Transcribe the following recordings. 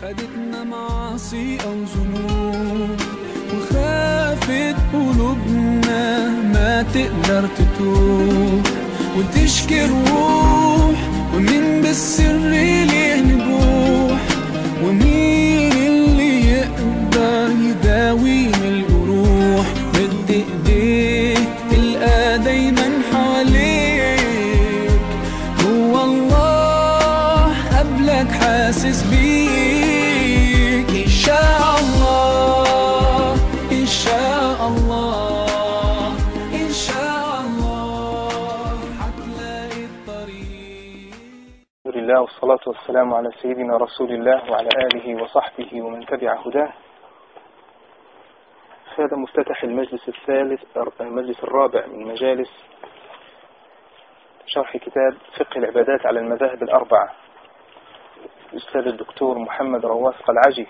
خدتنا معاصي أو ذنوب وخافت قلوبنا ما تقدر تتوب وتشكي الروح ومين بالسر ليه نبوح ومين اللي يقدر يداوي من الجروح مد ايديك تلقى دايما حواليك هو الله قبلك حاسس بيك إن شاء الله إن شاء الله إن شاء الله هتلاقي الطريق الحمد لله والصلاة والسلام على سيدنا رسول الله وعلى آله وصحبه ومن تبع هداه هذا مفتتح المجلس الثالث المجلس الرابع من مجالس شرح كتاب فقه العبادات على المذاهب الأربعة الأستاذ الدكتور محمد رواس قلعجي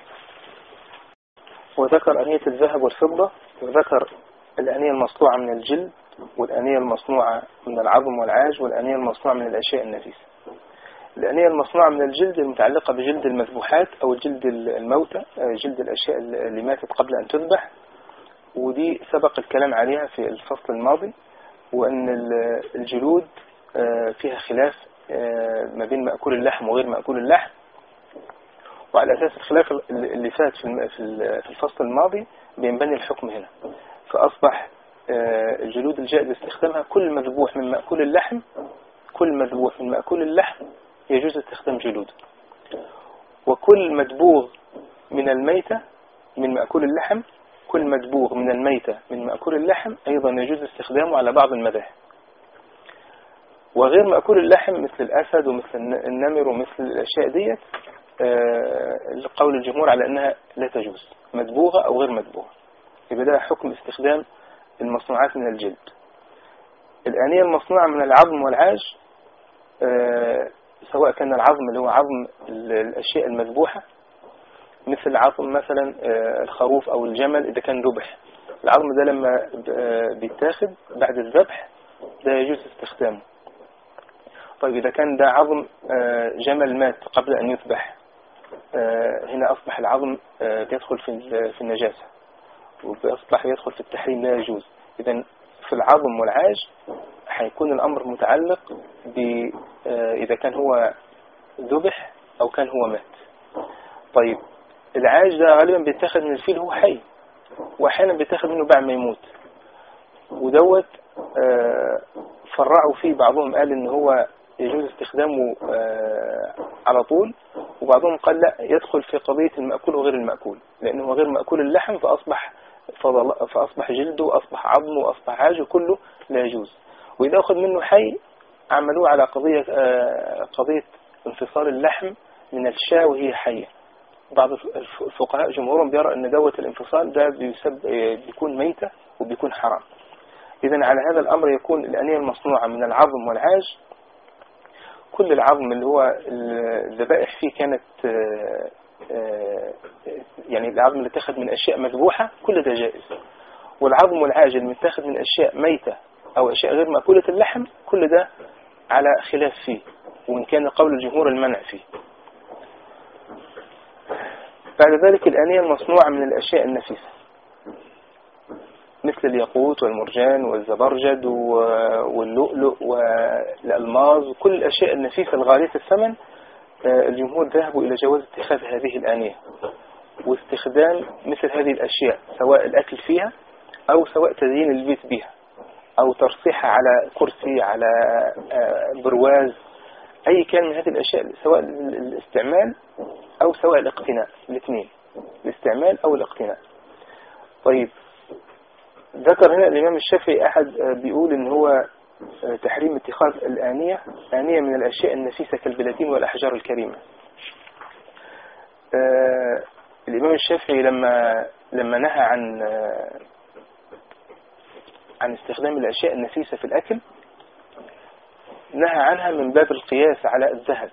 وذكر أنية الذهب والفضة وذكر الأنية المصنوعة من الجلد والأنية المصنوعة من العظم والعاج والأنية المصنوعة من الأشياء النفيسة الأنية المصنوعة من الجلد المتعلقة بجلد المذبوحات أو جلد الموتى آه، جلد الأشياء اللي ماتت قبل أن تذبح ودي سبق الكلام عليها في الفصل الماضي وأن ال- الجلود آه، فيها خلاف آه، ما بين مأكول اللحم وغير مأكول اللحم وعلى أساس الخلاف اللي فات في الم- في ال- في الفصل الماضي بينبني الحكم هنا فأصبح آه، الجلود الجائز استخدامها كل مذبوح من مأكول اللحم كل مذبوح من مأكول اللحم يجوز استخدام جلوده وكل مدبوغ من الميتة من مأكول اللحم كل مدبوغ من الميتة من مأكول اللحم أيضا يجوز استخدامه على بعض المذاهب وغير مأكول اللحم مثل الأسد ومثل الن- النمر ومثل الأشياء ديت آه، قول الجمهور على أنها لا تجوز مدبوغة أو غير مدبوغة يبقى ده حكم استخدام المصنوعات من الجلد الآنية المصنوعة من العظم والعاج آه، سواء كان العظم اللي هو عظم ال- الأشياء المذبوحة مثل عظم مثلا آه، الخروف أو الجمل إذا كان ذبح العظم ده لما ب- آه، بيتاخد بعد الذبح ده يجوز استخدامه طيب إذا كان ده عظم آه، جمل مات قبل أن يذبح آه، هنا أصبح العظم آه، بيدخل في ال- في النجاسة وأصبح يدخل في التحريم لا يجوز إذا في العظم والعاج هيكون الأمر متعلق ب آه، إذا كان هو ذبح أو كان هو مات طيب العاج ده غالبا بيتاخد من الفيل هو حي وأحيانا بيتاخد منه بعد ما يموت ودوت آه، فرعوا فيه بعضهم قال إن هو يجوز استخدامه آه، على طول وبعضهم قال لا يدخل في قضية المأكول وغير المأكول لأنه غير مأكول اللحم فأصبح فضل فأصبح جلده وأصبح عظمه وأصبح عاجه كله لا يجوز وإذا أخذ منه حي عملوه على قضية آه، قضية انفصال اللحم من الشاة وهي حية بعض الف- الفقهاء جمهورهم بيرى أن دوت الانفصال ده بيسب آه، بيكون ميتة وبيكون حرام إذا على هذا الأمر يكون الأنية المصنوعة من العظم والعاج كل العظم اللي هو الذبائح فيه كانت آه، آه، يعني العظم اللي اتخذ من أشياء مذبوحة كل ده جائز والعظم والعاج المتاخد من أشياء ميتة أو أشياء غير مأكولة اللحم كل ده على خلاف فيه وإن كان قول الجمهور المنع فيه بعد ذلك الآنية المصنوعة من الأشياء النفيسة مثل الياقوت والمرجان والزبرجد و- واللؤلؤ والألماظ وكل الأشياء النفيسة الغالية الثمن آه، الجمهور ذهبوا إلى جواز اتخاذ هذه الآنية واستخدام مثل هذه الأشياء سواء الأكل فيها أو سواء تزيين البيت بها أو ترصيحها على كرسي على آه، برواز أي كان من هذه الأشياء سواء ال- الاستعمال أو سواء الاقتناء الاثنين الاستعمال أو الاقتناء طيب ذكر هنا الإمام الشافعي أحد آه، بيقول إن هو آه، تحريم اتخاذ الآنية آنية من الأشياء النفيسة كالبلاتين والأحجار الكريمة آه، الإمام الشافعي لما لما نهى عن آه، عن استخدام الأشياء النفيسة في الأكل نهى عنها من باب القياس على الذهب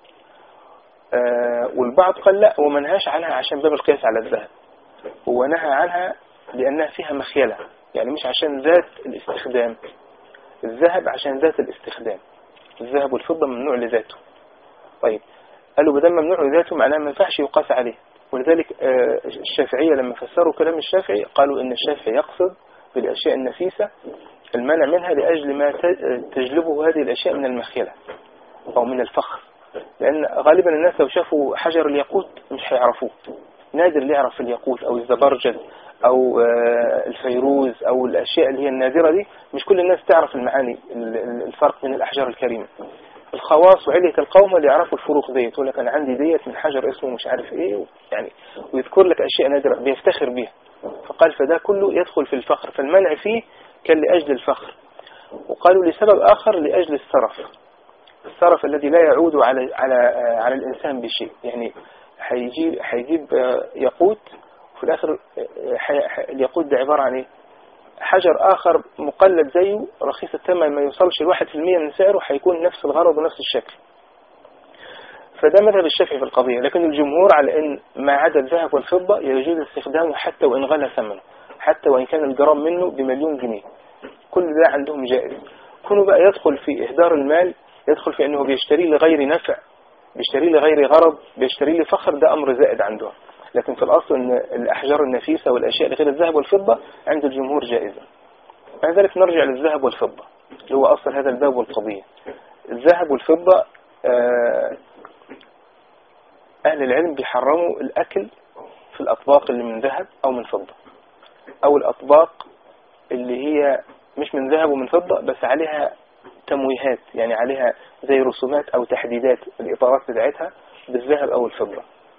آه، والبعض قال لا هو ما نهاش عنها عشان باب القياس على الذهب هو نهى عنها لأنها فيها مخيلة يعني مش عشان ذات الاستخدام الذهب عشان ذات الاستخدام الذهب والفضة ممنوع لذاته طيب قالوا بدل ممنوع ذاته معناه ما ينفعش يقاس عليه ولذلك آه، الشافعية لما فسروا كلام الشافعي قالوا ان الشافعي يقصد بالاشياء النفيسة المنع منها لأجل ما تجلبه هذه الأشياء من المخيلة أو من الفخر لأن غالبا الناس لو شافوا حجر الياقوت مش هيعرفوه نادر اللي يعرف الياقوت أو الزبرجد أو آه، الفيروز أو الأشياء اللي هي النادرة دي مش كل الناس تعرف المعاني الفرق من الأحجار الكريمة الخواص وعلية القوم اللي يعرفوا الفروق ديت يقول لك أنا عندي ديت من حجر اسمه مش عارف إيه يعني ويذكر لك أشياء نادرة بيفتخر بها فقال فده كله يدخل في الفخر فالمنع فيه كان لأجل الفخر وقالوا لسبب آخر لأجل السرف السرف الذي لا يعود على على على الإنسان بشيء يعني حيجيب حيجيب يقوت وفي الآخر اليقوت ده عبارة عن إيه حجر آخر مقلد زيه رخيص الثمن ما يوصلش الواحد في المية من سعره حيكون نفس الغرض ونفس الشكل فده مذهب الشافعي في القضية لكن الجمهور على أن ما عدا الذهب والفضة يجوز استخدامه حتى وإن غلى ثمنه حتى وإن كان الجرام منه بمليون جنيه كل ده عندهم جائز كونه بقى يدخل في إهدار المال يدخل في أنه بيشتري لغير نفع بيشتري لغير غرض بيشتري لفخر ده أمر زائد عندهم لكن في الأصل أن الأحجار النفيسة والأشياء غير الذهب والفضة عند الجمهور جائزة بعد ذلك نرجع للذهب والفضة اللي هو أصل هذا الباب والقضية الذهب والفضة آه، أهل العلم بيحرموا الأكل في الأطباق اللي من ذهب أو من فضة أو الأطباق اللي هي مش من ذهب ومن فضة بس عليها تمويهات يعني عليها زي رسومات أو تحديدات الإطارات بتاعتها بالذهب أو الفضة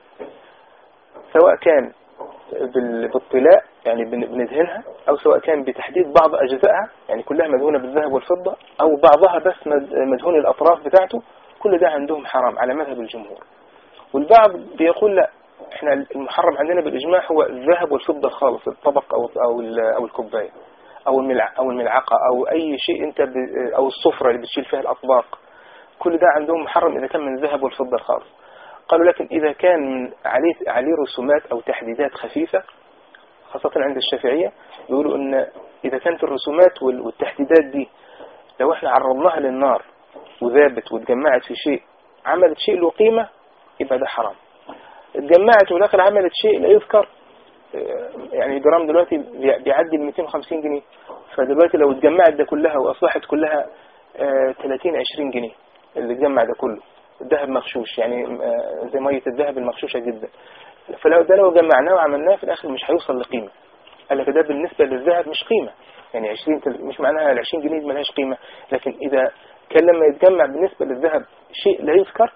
سواء كان بالطلاء يعني بندهنها أو سواء كان بتحديد بعض أجزائها يعني كلها مدهونة بالذهب والفضة أو بعضها بس مدهون الأطراف بتاعته كل ده عندهم حرام على مذهب الجمهور والبعض بيقول لا احنا المحرم عندنا بالإجماع هو الذهب والفضة خالص الطبق أو أو أو الكوباية أو أو الملعقة أو أي شيء أنت أو الصفرة اللي بتشيل فيها الأطباق كل ده عندهم محرم إذا كان من الذهب والفضة الخالص قالوا لكن إذا كان من عليه عليه رسومات أو تحديدات خفيفة خاصة عند الشافعية يقولوا أن إذا كانت الرسومات والتحديدات دي لو احنا عرضناها للنار وذابت واتجمعت في شيء عملت شيء له قيمة يبقى ده حرام اتجمعت والاخر عملت شيء لا يذكر يعني الجرام دلوقتي بيعدي ال 250 جنيه فدلوقتي لو اتجمعت ده كلها واصبحت كلها 30 آه، 20 جنيه اللي اتجمع ده كله الذهب مغشوش يعني آه، زي مية الذهب المغشوشة جدا فلو ده لو جمعناه وعملناه في الاخر مش هيوصل لقيمة قال لك ده بالنسبة للذهب مش قيمة يعني 20 مش معناها ال 20 جنيه ملهاش قيمة لكن اذا كان لما يتجمع بالنسبة للذهب شيء لا يذكر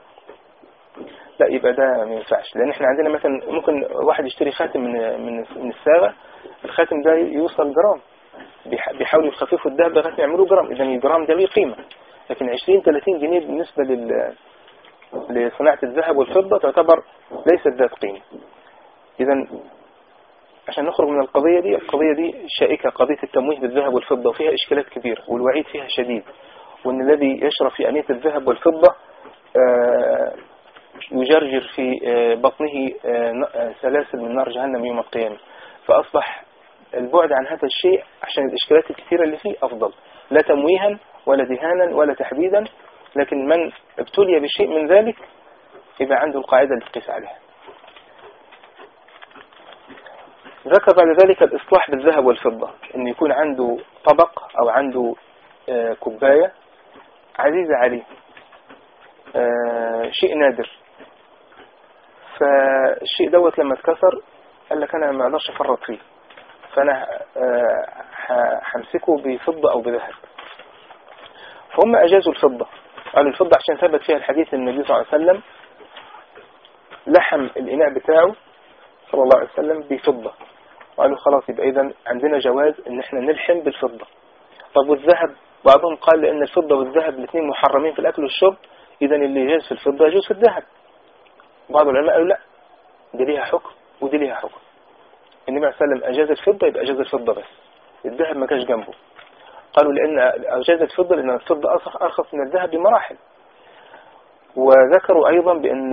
لا يبقى ده ما ينفعش لان احنا عندنا مثلا ممكن واحد يشتري خاتم من من من الساغه الخاتم ده يوصل جرام بيحاولوا يخففوا الذهب لغايه ما يعملوه جرام اذا الجرام ده ليه قيمه لكن 20 30 جنيه بالنسبه لل لصناعه الذهب والفضه تعتبر ليست ذات قيمه اذا عشان نخرج من القضية دي القضية دي شائكة قضية التمويه بالذهب والفضة وفيها إشكالات كبيرة والوعيد فيها شديد وأن الذي يشرب في أنية الذهب والفضة آه يجرجر في آه، بطنه آه، آه، سلاسل من نار جهنم يوم القيامة فأصبح البعد عن هذا الشيء عشان الإشكالات الكثيرة اللي فيه أفضل لا تمويها ولا دهانا ولا تحديدا لكن من ابتلي بشيء من ذلك يبقى عنده القاعدة اللي تقيس عليها ذكر بعد ذلك الإصلاح بالذهب والفضة أن يكون عنده طبق أو عنده كوباية عزيزة عليه شيء نادر فالشيء دوت لما اتكسر قال لك انا ما اقدرش افرط فيه فانا همسكه بفضة او بذهب فهم اجازوا الفضة قالوا الفضة عشان ثبت فيها الحديث النبي صلى الله عليه وسلم لحم الاناء بتاعه صلى الله عليه وسلم بفضة قالوا خلاص يبقى اذا عندنا جواز ان احنا نلحم بالفضة طب والذهب بعضهم قال لان الفضة والذهب الاثنين محرمين في الاكل والشرب اذا اللي يجوز في الفضة يجوز في الذهب بعض العلماء قالوا لا دي ليها حكم ودي ليها حكم النبي عليه الصلاة والسلام أجاز الفضة يبقى أجاز الفضة بس الذهب ما كانش جنبه قالوا لأن أجاز الفضة لأن الفضة أرخص من الذهب بمراحل وذكروا أيضا بأن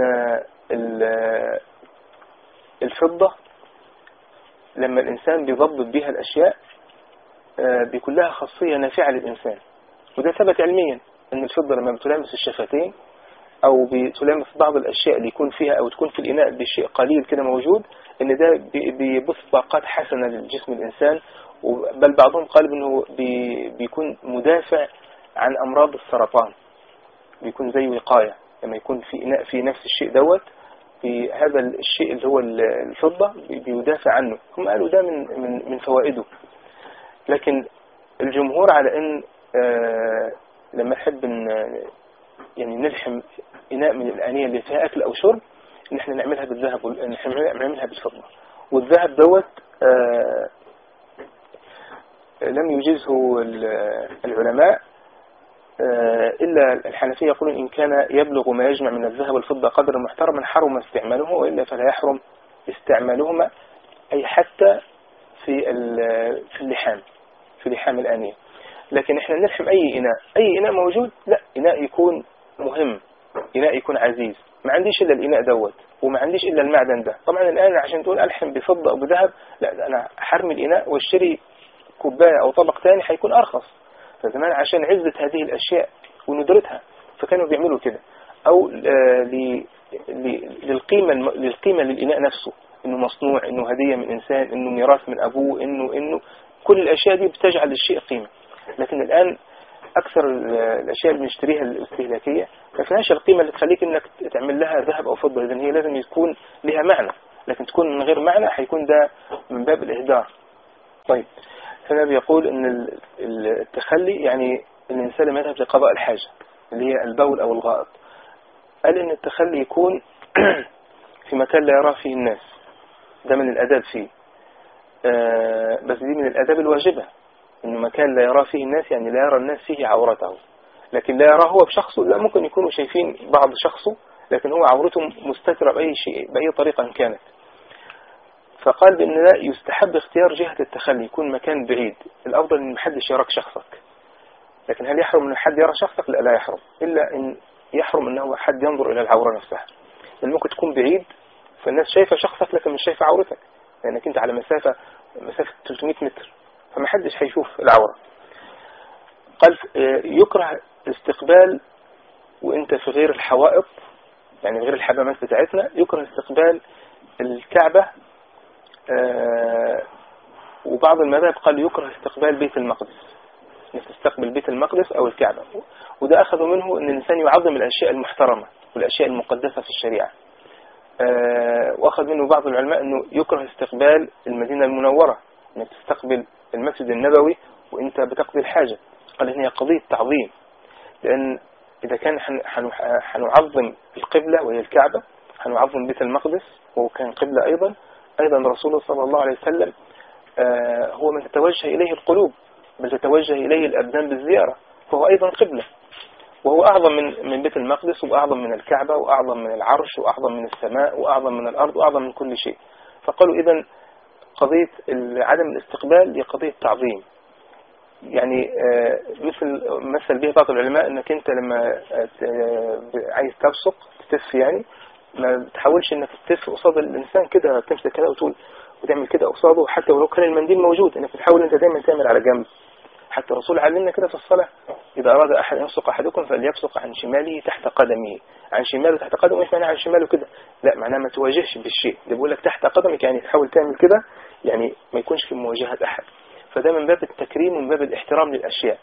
الفضة لما الإنسان بيضبط بها الأشياء آه، بيكون لها خاصية نافعة للإنسان وده ثبت علميا أن الفضة لما بتلامس الشفتين أو بتلامس بعض الأشياء اللي يكون فيها أو تكون في الإناء بشيء قليل كده موجود إن ده بي- بيبث طاقات حسنة للجسم الإنسان بل بعضهم قال إنه بي- بيكون مدافع عن أمراض السرطان بيكون زي وقاية لما يكون في إناء في نفس الشيء دوت في هذا الشيء اللي هو الفضة بي- بيدافع عنه هم قالوا ده من من من فوائده لكن الجمهور على ان آه، لما نحب ن- يعني نلحم اناء من الانيه اللي فيها اكل او شرب ان احنا نعملها بالذهب وال- إن إحنا نعملها بالفضه والذهب دوت آه، لم يجزه ال- العلماء آه، إلا الحنفية يقولون إن كان يبلغ ما يجمع من الذهب والفضة قدرا محترما حرم استعماله وإلا فلا يحرم استعمالهما أي حتى في ال- في اللحام في لحام الآنية لكن احنا نلحم أي إناء أي إناء موجود لا إناء يكون مهم إناء يكون عزيز ما عنديش إلا الإناء دوت وما عنديش إلا المعدن ده طبعا الآن عشان تقول ألحم بفضة أو بذهب لا ده أنا حرمي الإناء واشتري كوباية أو طبق تاني هيكون أرخص فزمان عشان عزة هذه الأشياء وندرتها فكانوا بيعملوا كده أو آه، ل- ل- للقيمة الم- للقيمة للإناء نفسه إنه مصنوع إنه هدية من إنسان إنه ميراث من أبوه إنه إنه كل الأشياء دي بتجعل للشيء قيمة لكن الآن أكثر ال- الأشياء اللي بنشتريها الاستهلاكية ما فيهاش القيمة اللي تخليك إنك تعمل لها ذهب أو فضة إذن هي لازم يكون لها معنى لكن تكون من غير معنى هيكون ده من باب الإهدار طيب هنا بيقول ان ال- ال- التخلي يعني الانسان لما يذهب لقضاء الحاجة اللي هي البول او الغائط قال ان التخلي يكون في مكان لا يراه فيه الناس ده من الاداب فيه آه، بس دي من الاداب الواجبة انه مكان لا يراه فيه الناس يعني لا يرى الناس فيه عورته لكن لا يراه هو بشخصه لا ممكن يكونوا شايفين بعض شخصه لكن هو عورته مستترة بأي شيء بأي طريقة إن كانت فقال بأن لا يستحب اختيار جهة التخلي يكون مكان بعيد الأفضل أن محدش يراك شخصك لكن هل يحرم أن حد يرى شخصك لا لا يحرم إلا أن يحرم أنه حد ينظر إلى العورة نفسها لأن ممكن تكون بعيد فالناس شايفة شخصك لكن مش شايفة عورتك لأنك أنت على مسافة مسافة 300 متر فما حدش هيشوف العورة قال آه، يكره استقبال وانت في غير الحوائط يعني غير الحمامات بتاعتنا يكره استقبال الكعبة آه، وبعض المذاهب قال يكره استقبال بيت المقدس انك تستقبل بيت المقدس او الكعبة وده اخذوا منه ان الانسان يعظم الاشياء المحترمة والاشياء المقدسة في الشريعة آه، واخذ منه بعض العلماء انه يكره استقبال المدينة المنورة انك تستقبل المسجد النبوي وانت بتقضي الحاجة قال ان هي قضية تعظيم لان اذا كان حن- حن- حنعظم القبلة وهي الكعبة حنعظم بيت المقدس وهو كان قبلة ايضا ايضا رسول صلى الله عليه وسلم آه، هو من تتوجه اليه القلوب بل تتوجه اليه الابدان بالزيارة فهو ايضا قبلة وهو أعظم من من بيت المقدس وأعظم من الكعبة وأعظم من العرش وأعظم من السماء وأعظم من الأرض وأعظم من كل شيء فقالوا إذا قضية ال- عدم الاستقبال هي قضية تعظيم يعني آه، مثل مثل به بعض العلماء انك انت لما آه، ت- آه، عايز تبصق تتف يعني ما بتحاولش انك تتف قصاد الانسان كده تمسك كده وتقول وتعمل كده قصاده حتى ولو كان المنديل موجود انك بتحاول انت دايما تعمل على جنب حتى الرسول علمنا كده في الصلاة إذا أراد أحد يبصق أحدكم فليبصق عن شماله تحت قدمه عن شماله تحت قدمه إيش معنى عن شماله كده لا معناه ما تواجهش بالشيء اللي بيقول لك تحت قدمك يعني تحاول تعمل كده يعني ما يكونش في مواجهة أحد فده من باب التكريم ومن باب الاحترام للأشياء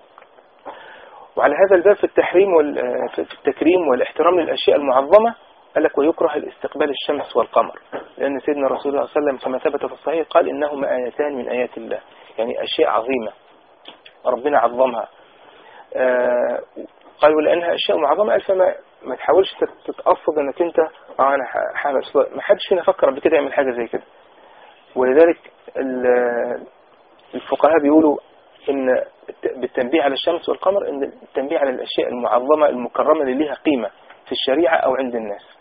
وعلى هذا الباب في التحريم وال آه، في التكريم والاحترام للأشياء المعظمة قال لك ويكره الاستقبال الشمس والقمر لأن سيدنا رسول الله صلى الله عليه وسلم كما ثبت في الصحيح قال إنهما آيتان من آيات الله يعني أشياء عظيمة ربنا عظمها آه، قال ولأنها أشياء معظمة قال فما ما تحاولش تت- تتقصد انك انت اه انا ح- هعمل صلاة. ما حدش فينا فكر قبل كده يعمل حاجة زي كده ولذلك ال- الفقهاء بيقولوا ان الت- بالتنبيه على الشمس والقمر ان التنبيه على الاشياء المعظمة المكرمة اللي ليها قيمة في الشريعة او عند الناس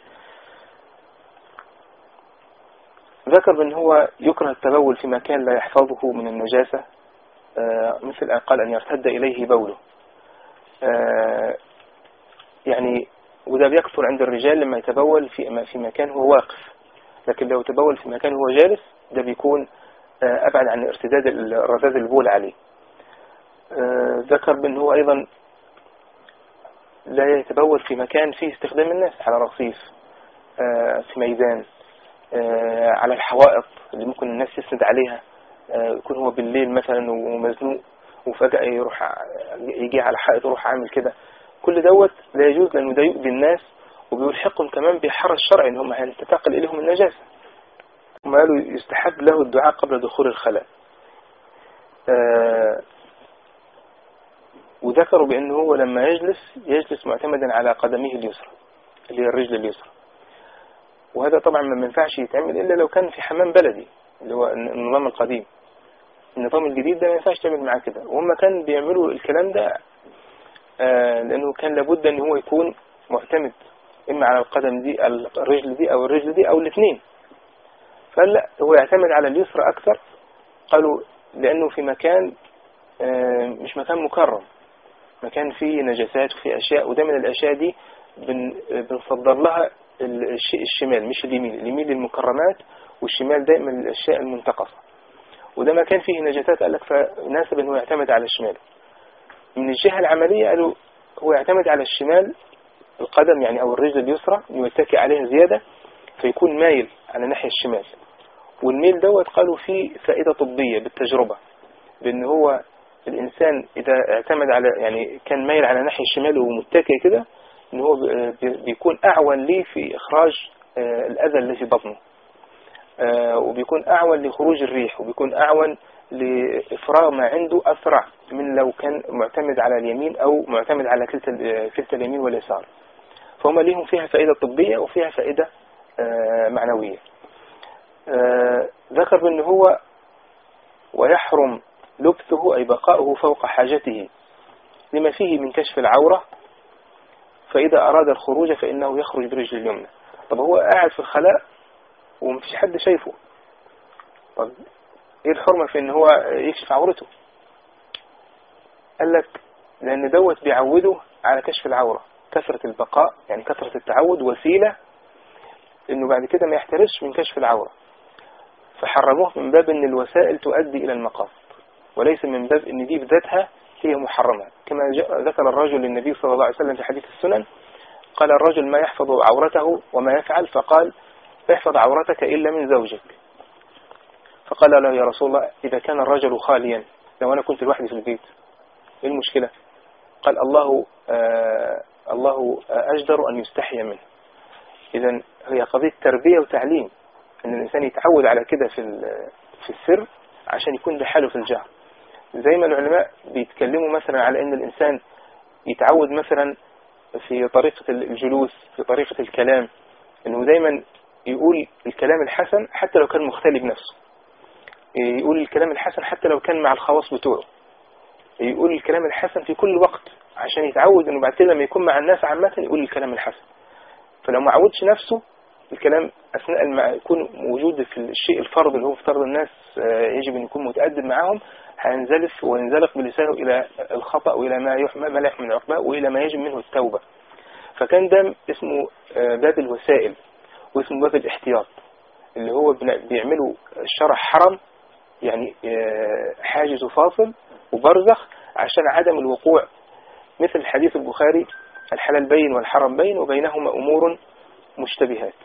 ذكر بأن هو يكره التبول في مكان لا يحفظه من النجاسة آه، مثل أن قال أن يرتد إليه بوله آه، يعني وده بيكثر عند الرجال لما يتبول في في مكان هو واقف لكن لو تبول في مكان هو جالس ده بيكون آه، أبعد عن ارتداد ال- رذاذ البول عليه آه، ذكر بأن هو أيضا لا يتبول في مكان فيه استخدام الناس على رصيف آه، في ميدان آه، على الحوائط اللي ممكن الناس تسند عليها آه، يكون هو بالليل مثلا ومزنوق وفجأة يروح ع- يجي على حائط يروح عامل كده كل دوت لا يجوز لأنه ده يؤذي الناس وبيلحقهم كمان بحرج شرعي ان هم هتنتقل إليهم النجاسة هم قالوا يستحب له الدعاء قبل دخول الخلاء آه، وذكروا بأنه هو لما يجلس يجلس معتمدا على قدميه اليسرى اللي هي الرجل اليسرى وهذا طبعا ما ينفعش يتعمل إلا لو كان في حمام بلدي اللي هو النظام القديم النظام الجديد ده ما ينفعش تعمل معاه كده وهم كان بيعملوا الكلام ده آه، لأنه كان لابد أن هو يكون معتمد إما على القدم دي الرجل دي أو الرجل دي أو الاثنين فقال لا هو يعتمد على اليسرى أكثر قالوا لأنه في مكان آه، مش مكان مكرم مكان فيه نجاسات وفيه أشياء وده من الأشياء دي بن بنفضل لها ال- الشيء الشمال مش اليمين اليمين للمكرمات والشمال دائما للأشياء المنتقصة وده مكان فيه نجاسات قال لك فناسب أنه يعتمد على الشمال من الجهة العملية قالوا هو يعتمد على الشمال القدم يعني أو الرجل اليسرى يتكئ عليها زيادة فيكون مايل على ناحية الشمال والميل دوت قالوا فيه فائدة طبية بالتجربة بأن هو الإنسان إذا اعتمد على يعني كان مايل على ناحية الشمال ومتكئ كده إن هو بي- بيكون أعون ليه في إخراج آه، الأذى اللي في بطنه آه، وبيكون أعون لخروج الريح وبيكون أعون لإفراغ ما عنده أسرع من لو كان معتمد على اليمين أو معتمد على كلتا ال- كلتا اليمين واليسار فهم ليهم فيها فائدة طبية وفيها فائدة آه، معنوية آه، ذكر بأنه هو ويحرم لبثه أي بقاؤه فوق حاجته لما فيه من كشف العورة فإذا أراد الخروج فإنه يخرج برجل اليمنى طب هو قاعد في الخلاء ومفيش حد شايفه طب ايه الحرمة في ان هو يكشف عورته قال لك لان دوت بيعوده على كشف العورة كثرة البقاء يعني كثرة التعود وسيلة انه بعد كده ما يحترسش من كشف العورة فحرموه من باب ان الوسائل تؤدي الى المقاصد وليس من باب ان دي بذاتها هي محرمة كما جاء- ذكر الرجل للنبي صلى الله عليه وسلم في حديث السنن قال الرجل ما يحفظ عورته وما يفعل فقال احفظ عورتك إلا من زوجك فقال له يا رسول الله إذا كان الرجل خاليا لو أنا كنت لوحدي في البيت إيه المشكلة قال الله آه الله أجدر أن يستحي منه إذا هي قضية تربية وتعليم أن الإنسان يتعود على كده في ال- في السر عشان يكون ده حاله في الجهر زي ما العلماء بيتكلموا مثلا على أن الإنسان يتعود مثلا في طريقة الجلوس في طريقة الكلام أنه دايما يقول الكلام الحسن حتى لو كان مختلي بنفسه يقول الكلام الحسن حتى لو كان مع الخواص بتوعه يقول الكلام الحسن في كل وقت عشان يتعود انه بعد كده لما يكون مع الناس عامة يقول الكلام الحسن فلو ما عودش نفسه الكلام اثناء ما يكون موجود في الشيء الفرض اللي هو افترض الناس آه، يجب ان يكون متأدب معاهم هينزلف وينزلق بلسانه الى الخطأ والى ما يحمل ما لا يحمل عقباه والى ما يجب منه التوبة فكان ده اسمه آه، باب الوسائل واسمه باب الاحتياط اللي هو بن- بيعملوا الشرع حرم يعني آه، حاجز فاصل وبرزخ عشان عدم الوقوع مثل حديث البخاري الحلال بين والحرام بين وبينهما أمور مشتبهات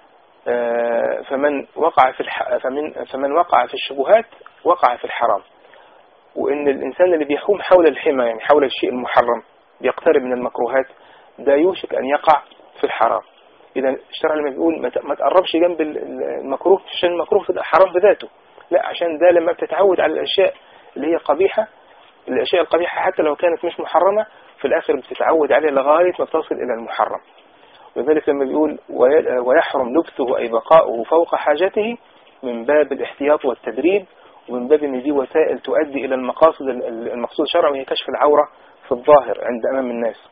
آه، فمن وقع في الح... فمن فمن وقع في الشبهات وقع في الحرام وإن الإنسان اللي بيحوم حول الحمى يعني حول الشيء المحرم بيقترب من المكروهات ده يوشك أن يقع في الحرام إذا الشرع لما بيقول ما ت- ما تقربش جنب ال- ال- المكروه عشان المكروه في- حرام بذاته لا عشان ده لما بتتعود على الأشياء اللي هي قبيحة الأشياء القبيحة حتى لو كانت مش محرمة في الآخر بتتعود عليها لغاية ما تصل إلى المحرم ولذلك لما بيقول وي- ويحرم لبثه أي بقاؤه فوق حاجته من باب الاحتياط والتدريب ومن باب ان دي وسائل تؤدي الى المقاصد ال- ال- المقصود الشرعي وهي كشف العورة في الظاهر عند امام الناس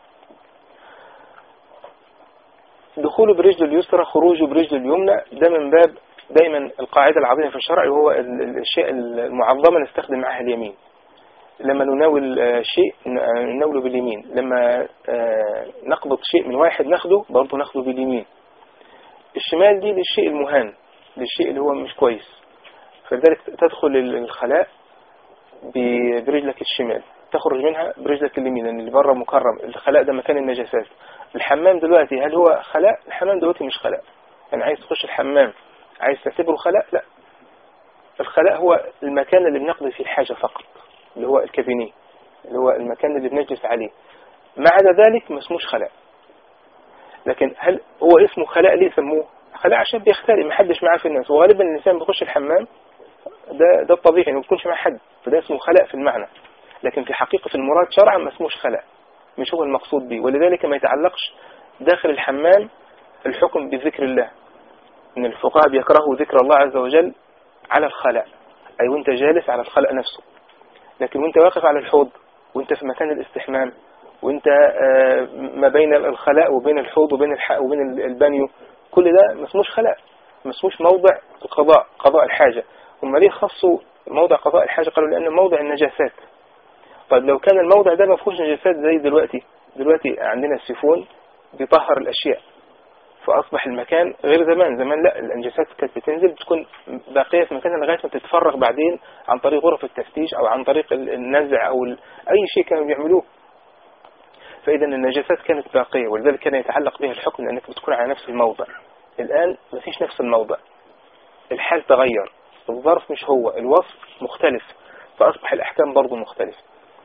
دخوله برجل اليسرى خروجه برجل اليمنى ده من باب دايما القاعدة العظيمة في الشرع وهو ال- ال- الشيء المعظمة نستخدم معها اليمين لما نناول آه، شيء ن- آه، نناوله باليمين لما آه، نقبض شيء من واحد ناخده برضه ناخده باليمين الشمال دي للشيء المهان للشيء اللي هو مش كويس فلذلك تدخل ال- الخلاء ب- برجلك الشمال تخرج منها برجلك اليمين لان اللي بره مكرم الخلاء ده مكان النجاسات الحمام دلوقتي هل هو خلاء الحمام دلوقتي مش خلاء يعني عايز تخش الحمام عايز تعتبره خلاء لا الخلاء هو المكان اللي بنقضي فيه الحاجة فقط اللي هو الكابينيه اللي هو المكان اللي بنجلس عليه ما عدا ذلك ما اسموش خلاء لكن هل هو اسمه خلاء ليه سموه خلاء عشان بيختلف ما حدش معاه في الناس وغالبا الإنسان بيخش الحمام ده ده الطبيعي انه ما بيكونش مع حد فده اسمه خلاء في المعنى لكن في حقيقة المراد شرعا ما اسموش خلاء مش هو المقصود به ولذلك ما يتعلقش داخل الحمام الحكم بذكر الله ان الفقهاء بيكرهوا ذكر الله عز وجل على الخلاء أي وانت جالس على الخلاء نفسه لكن وانت واقف على الحوض وانت في مكان الاستحمام وانت آه، ما بين الخلاء وبين الحوض وبين الحق وبين البانيو كل ده ما اسموش خلاء ما اسموش موضع القضاء قضاء الحاجة هم ليه خصوا موضع قضاء الحاجة قالوا لأنه موضع النجاسات طيب لو كان الموضع ده ما فيهوش نجاسات زي دلوقتي دلوقتي عندنا السيفون بيطهر الأشياء فأصبح المكان غير زمان زمان لا الانجاسات كانت بتنزل بتكون باقية في مكانها لغاية ما تتفرغ بعدين عن طريق غرف التفتيش أو عن طريق النزع أو أي شيء كانوا بيعملوه فإذا النجاسات كانت باقية ولذلك كان يتعلق بها الحكم لأنك بتكون على نفس الموضع الآن ما فيش نفس الموضع الحال تغير الظرف مش هو الوصف مختلف فأصبح الأحكام برضو مختلفة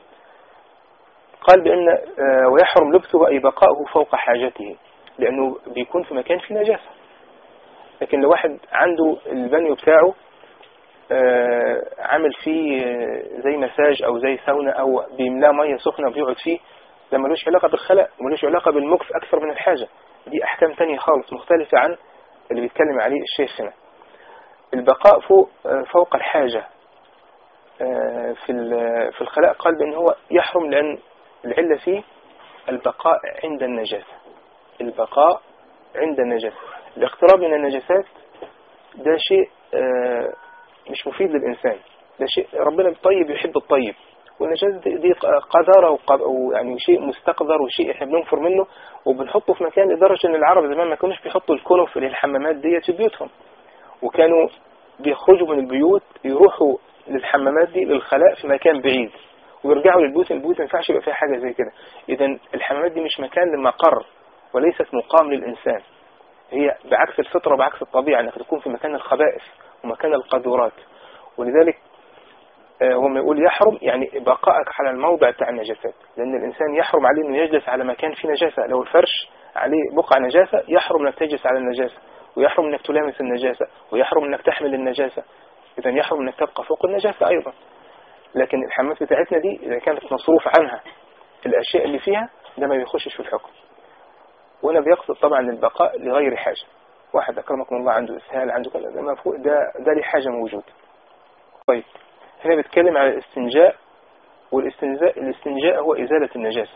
قال بأن آه، ويحرم لبسه أي بقاؤه فوق حاجته لأنه بيكون في مكان فيه نجاسة لكن لو واحد عنده البانيو بتاعه آه، عامل فيه زي مساج أو زي ساونا أو بيملاه مية سخنة وبيقعد فيه ده ملوش علاقة بالخلاء ملوش علاقة بالمكس أكثر من الحاجة دي أحكام تانية خالص مختلفة عن اللي بيتكلم عليه الشيخ هنا البقاء فوق, آه، فوق الحاجة آه، في في الخلاء قال بأن هو يحرم لأن العلة فيه البقاء عند النجاسة البقاء عند النجاسة الاقتراب من النجاسات ده شيء آه، مش مفيد للإنسان ده شيء ربنا طيب يحب الطيب والنجاسة دي قدرة ويعني شيء مستقذر وشيء احنا بننفر منه وبنحطه في مكان لدرجة ان العرب زمان ما كانوش بيحطوا الكنف للحمامات ديت في بيوتهم وكانوا بيخرجوا من البيوت يروحوا للحمامات دي للخلاء في مكان بعيد ويرجعوا للبيوت البيوت ما ينفعش يبقى فيها حاجة زي كده إذا الحمامات دي مش مكان للمقر وليست مقام للإنسان هي بعكس الفطرة وبعكس الطبيعة أنك تكون في مكان الخبائث ومكان القذورات ولذلك آه، هو ما يقول يحرم يعني بقائك على الموضع بتاع النجاسات لأن الإنسان يحرم عليه أنه يجلس على مكان فيه نجاسة لو الفرش عليه بقع نجاسة يحرم أنك تجلس على النجاسة ويحرم أنك تلامس النجاسة ويحرم أنك تحمل النجاسة إذا يحرم أنك تبقى فوق النجاسة أيضا لكن الحمامات بتاعتنا دي إذا كانت مصروف عنها الأشياء اللي فيها ده ما بيخشش في الحكم وهنا بيقصد طبعا البقاء لغير حاجة واحد أكرمكم الله عنده إسهال عنده كذا ده مفهوم ده ده لحاجة موجود طيب هنا بيتكلم على الاستنجاء والاستنجاء الاستنجاء هو إزالة النجاسة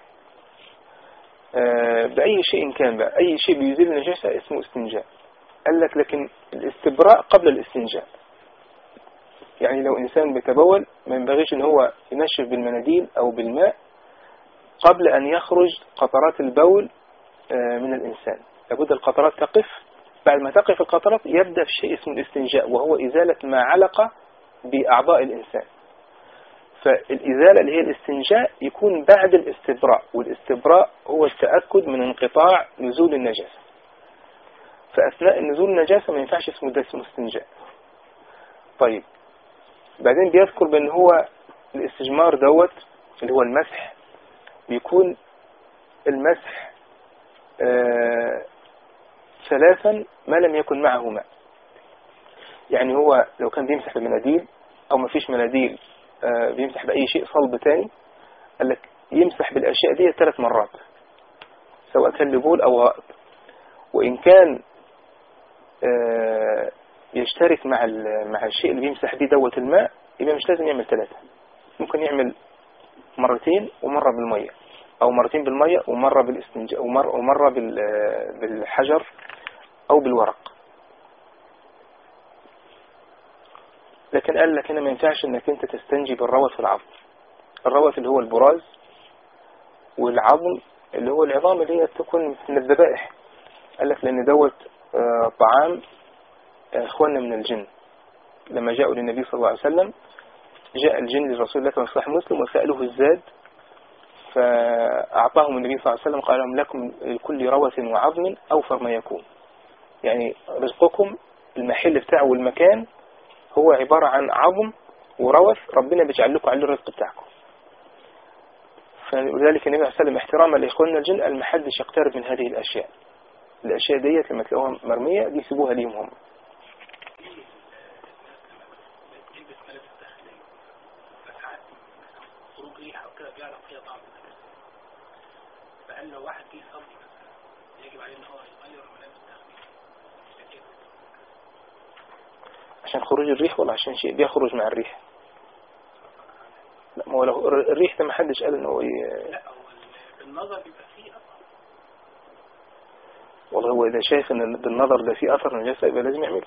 آه بأي شيء كان بقى أي شيء بيزيل النجاسة اسمه استنجاء قال لك لكن الاستبراء قبل الاستنجاء يعني لو إنسان بيتبول ما ينبغيش إن هو ينشف بالمناديل أو بالماء قبل أن يخرج قطرات البول آه، من الإنسان لابد القطرات تقف بعد ما تقف القطرات يبدأ في شيء اسمه الاستنجاء وهو إزالة ما علق بأعضاء الإنسان فالإزالة اللي هي الاستنجاء يكون بعد الاستبراء والاستبراء هو التأكد من انقطاع نزول النجاسة فأثناء نزول النجاسة ما ينفعش اسمه ده اسمه استنجاء طيب بعدين بيذكر بأن هو الاستجمار دوت اللي هو المسح بيكون المسح آه، ثلاثا ما لم يكن معه ماء يعني هو لو كان بيمسح بمناديل أو ما فيش مناديل آه، بيمسح بأي شيء صلب تاني قال لك يمسح بالأشياء دي ثلاث مرات سواء كان لبول أو غائط وإن كان آه، يشترك مع مع الشيء اللي بيمسح بيه دوت الماء يبقى مش لازم يعمل ثلاثة ممكن يعمل مرتين ومرة بالمية أو مرتين بالمية ومرة بالاستنجاء ومرة, ومرة بالحجر أو بالورق لكن قال لك هنا ما ينفعش انك انت تستنجي بالروث والعظم الروث اللي هو البراز والعظم اللي هو العظام اللي هي تكون من الذبائح قال لك لان دوت آه، طعام اخواننا من الجن لما جاءوا للنبي صلى الله عليه وسلم جاء الجن لرسول الله كما في صحيح مسلم وسألوه الزاد فأعطاهم النبي صلى الله عليه وسلم قال لهم لكم لكل روث وعظم أوفر ما يكون يعني رزقكم المحل بتاعه والمكان هو عبارة عن عظم وروث ربنا بيجعل لكم عليه الرزق بتاعكم فلذلك النبي صلى الله عليه وسلم احتراما لإخواننا الجن قال ما حدش يقترب من هذه الأشياء الأشياء ديت لما تلاقوها مرمية دي سيبوها ليهم هم فقال لو واحد جه يصلي مثلا يجب عليه ان هو يغير ملابس التخليل عشان خروج الريح ولا عشان شيء بيخرج مع الريح لا ما هو لو الريح ده ما حدش قال ان هو ي... لا هو ال- بالنظر بيبقى فيه اثر والله هو اذا شايف ان بالنظر ده فيه اثر نجاسة يبقى لازم يعمله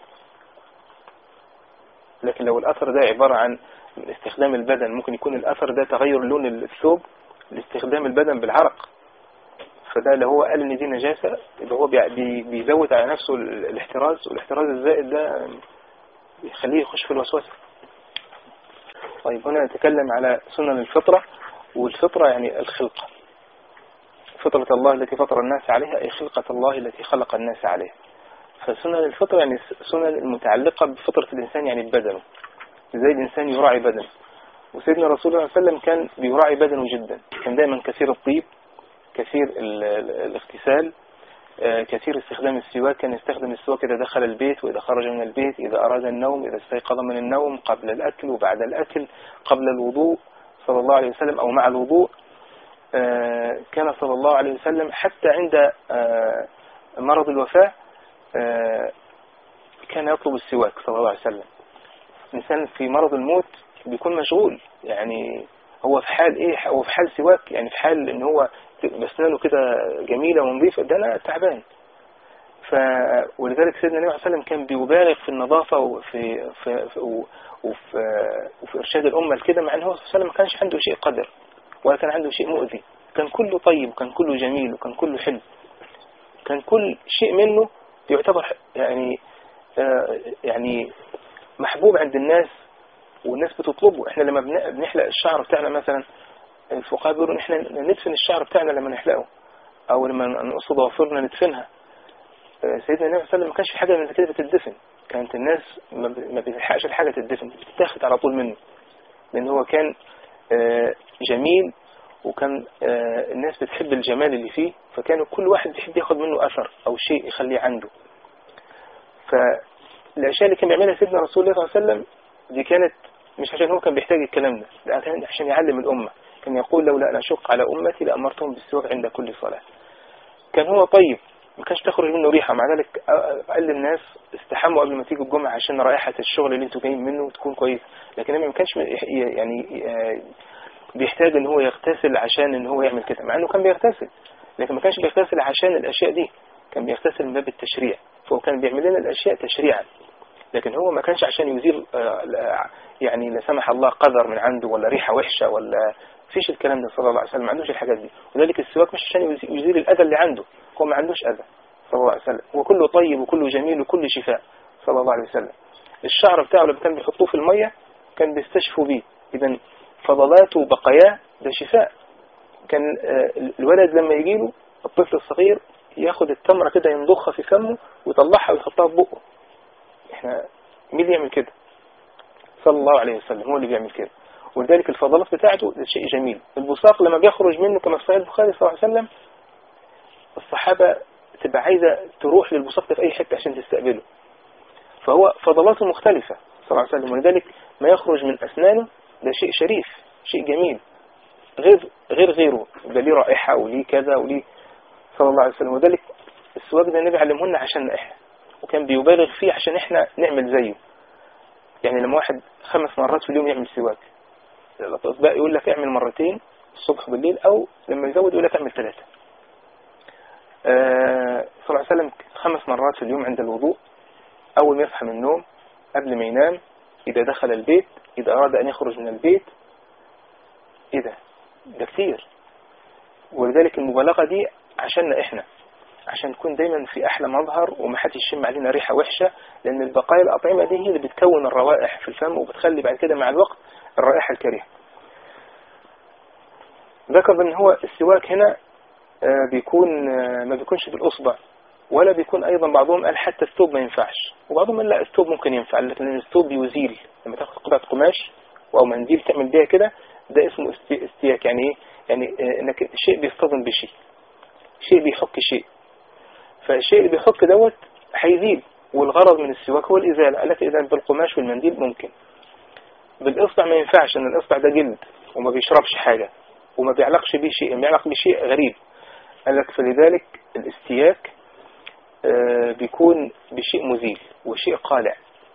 لكن لو الاثر ده عبارة عن استخدام البدن ممكن يكون الاثر ده تغير لون الثوب لاستخدام البدن بالعرق فده لو هو قال ان دي نجاسة يبقى هو بي- بي- بيزود على نفسه ال- الاحتراز والاحتراز الزائد ده بيخليه يخش في الوسوسة طيب هنا نتكلم على سنن الفطرة والفطرة يعني الخلقة فطرة الله التي فطر الناس عليها أي خلقة الله التي خلق الناس عليها فسنن الفطرة يعني سنن المتعلقة بفطرة الإنسان يعني ببدنه زي الإنسان يراعي بدنه وسيدنا رسول الله صلى الله عليه وسلم كان بيراعي بدنه جدا كان دائما كثير الطيب كثير ال- ال- الاغتسال آه، كثير استخدام السواك كان يستخدم السواك إذا دخل البيت وإذا خرج من البيت إذا أراد النوم إذا استيقظ من النوم قبل الأكل وبعد الأكل قبل الوضوء صلى الله عليه وسلم أو مع الوضوء آه، كان صلى الله عليه وسلم حتى عند آه، مرض الوفاة آه، كان يطلب السواك صلى الله عليه وسلم الإنسان في مرض الموت بيكون مشغول يعني هو في حال إيه هو في حال سواك يعني في حال إن هو بسنانه كده جميلة ونظيفة ده أنا تعبان ف ولذلك سيدنا النبي صلى الله عليه وسلم كان بيبالغ في النظافة وفي في في وفي, وفي إرشاد الأمة لكده مع أن هو صلى الله عليه وسلم ما كانش عنده شيء قدر ولا كان عنده شيء مؤذي كان كله طيب وكان كله جميل وكان كله حلو كان كل شيء منه يعتبر يعني آه، يعني محبوب عند الناس والناس بتطلبه احنا لما بن- بنحلق الشعر بتاعنا مثلا الفقهاء بيقولوا ان احنا ندفن الشعر بتاعنا لما نحلقه او لما نقص ضوافرنا ندفنها آه، سيدنا النبي صلى الله عليه وسلم ما كانش في حاجه من كده بتدفن كانت الناس ما ب- ما بتلحقش الحاجه تدفن بتتاخد على طول منه لان هو كان آه، جميل وكان آه، الناس بتحب الجمال اللي فيه فكانوا كل واحد بيحب ياخد منه اثر او شيء يخليه عنده فالاشياء اللي كان بيعملها سيدنا رسول الله صلى الله عليه وسلم دي كانت مش عشان هو كان بيحتاج الكلام ده لا كان عشان يعلم الامه كان يقول لولا ان اشق على امتي لامرتهم بالسواك عند كل صلاه كان هو طيب ما كانش تخرج منه ريحه مع ذلك قال للناس استحموا قبل ما تيجوا الجمعه عشان رائحه الشغل اللي انتوا جايين منه تكون كويس لكن النبي ما كانش يعني آه، بيحتاج ان هو يغتسل عشان ان هو يعمل كده مع انه كان بيغتسل لكن ما كانش بيغتسل عشان الاشياء دي كان بيغتسل من باب التشريع فهو كان بيعمل لنا الاشياء تشريعا لكن هو ما كانش عشان يزيل آه، لا- يعني لا سمح الله قذر من عنده ولا ريحه وحشه ولا فيش الكلام ده صلى الله عليه وسلم ما عندوش الحاجات دي ولذلك السواك مش عشان يزي- يزيل الاذى اللي عنده هو ما عندوش اذى صلى الله عليه وسلم هو كله طيب وكله جميل وكله شفاء صلى الله عليه وسلم الشعر بتاعه لما كان بيحطوه في الميه كان بيستشفوا بيه اذا فضلاته وبقاياه ده شفاء كان آه، الولد لما يجيله الطفل الصغير ياخد التمرة كده ينضخها في فمه ويطلعها ويحطها في بقه احنا مين اللي يعمل كده صلى الله عليه وسلم هو اللي بيعمل كده ولذلك الفضلات بتاعته ده شيء جميل البصاق لما بيخرج منه كما في صحيح البخاري صلى الله عليه وسلم الصحابة تبقى عايزة تروح للبصاق ده في أي حتة عشان تستقبله فهو فضلاته مختلفة صلى الله عليه وسلم ولذلك ما يخرج من أسنانه ده شيء شريف شيء جميل غير غير غيره ده ليه رائحة وليه كذا وليه صلى الله عليه وسلم وذلك السواك ده النبي علمه لنا عشان احنا وكان بيبالغ فيه عشان احنا نعمل زيه يعني لما واحد خمس مرات في اليوم يعمل سواك الأطباء يقول لك اعمل مرتين الصبح بالليل أو لما يزود يقول لك اعمل ثلاثة آه صلى الله عليه وسلم خمس مرات في اليوم عند الوضوء أول ما يصحى من النوم قبل ما ينام إذا دخل البيت إذا أراد أن يخرج من البيت إيه ده ده كتير ولذلك المبالغة دي عشاننا إحنا عشان نكون دايما في أحلى مظهر وما حدش يشم علينا ريحة وحشة لأن البقايا الأطعمة دي هي اللي بتكون الروائح في الفم وبتخلي بعد كده مع الوقت الرائحة الكريهة ذكر ان هو السواك هنا آه، بيكون آه، ما بيكونش بالاصبع ولا بيكون ايضا بعضهم قال حتى الثوب ما ينفعش وبعضهم قال لا الثوب ممكن ينفع لكن الثوب بيزيل لما تاخد قطعه قماش او منديل تعمل بيها كده ده اسمه است- استياك يعني ايه يعني آه، انك شيء بيصطدم بشيء شيء بيحك شيء فالشيء اللي بيحك دوت هيزيل والغرض من السواك هو الازاله قال لك اذا بالقماش والمنديل ممكن بالاصبع ما ينفعش ان الاصبع ده جلد وما بيشربش حاجه وما بيعلقش بيه شيء بيعلق بشيء غريب قال لك فلذلك الاستياك آه، بيكون بشيء مزيل وشيء قالع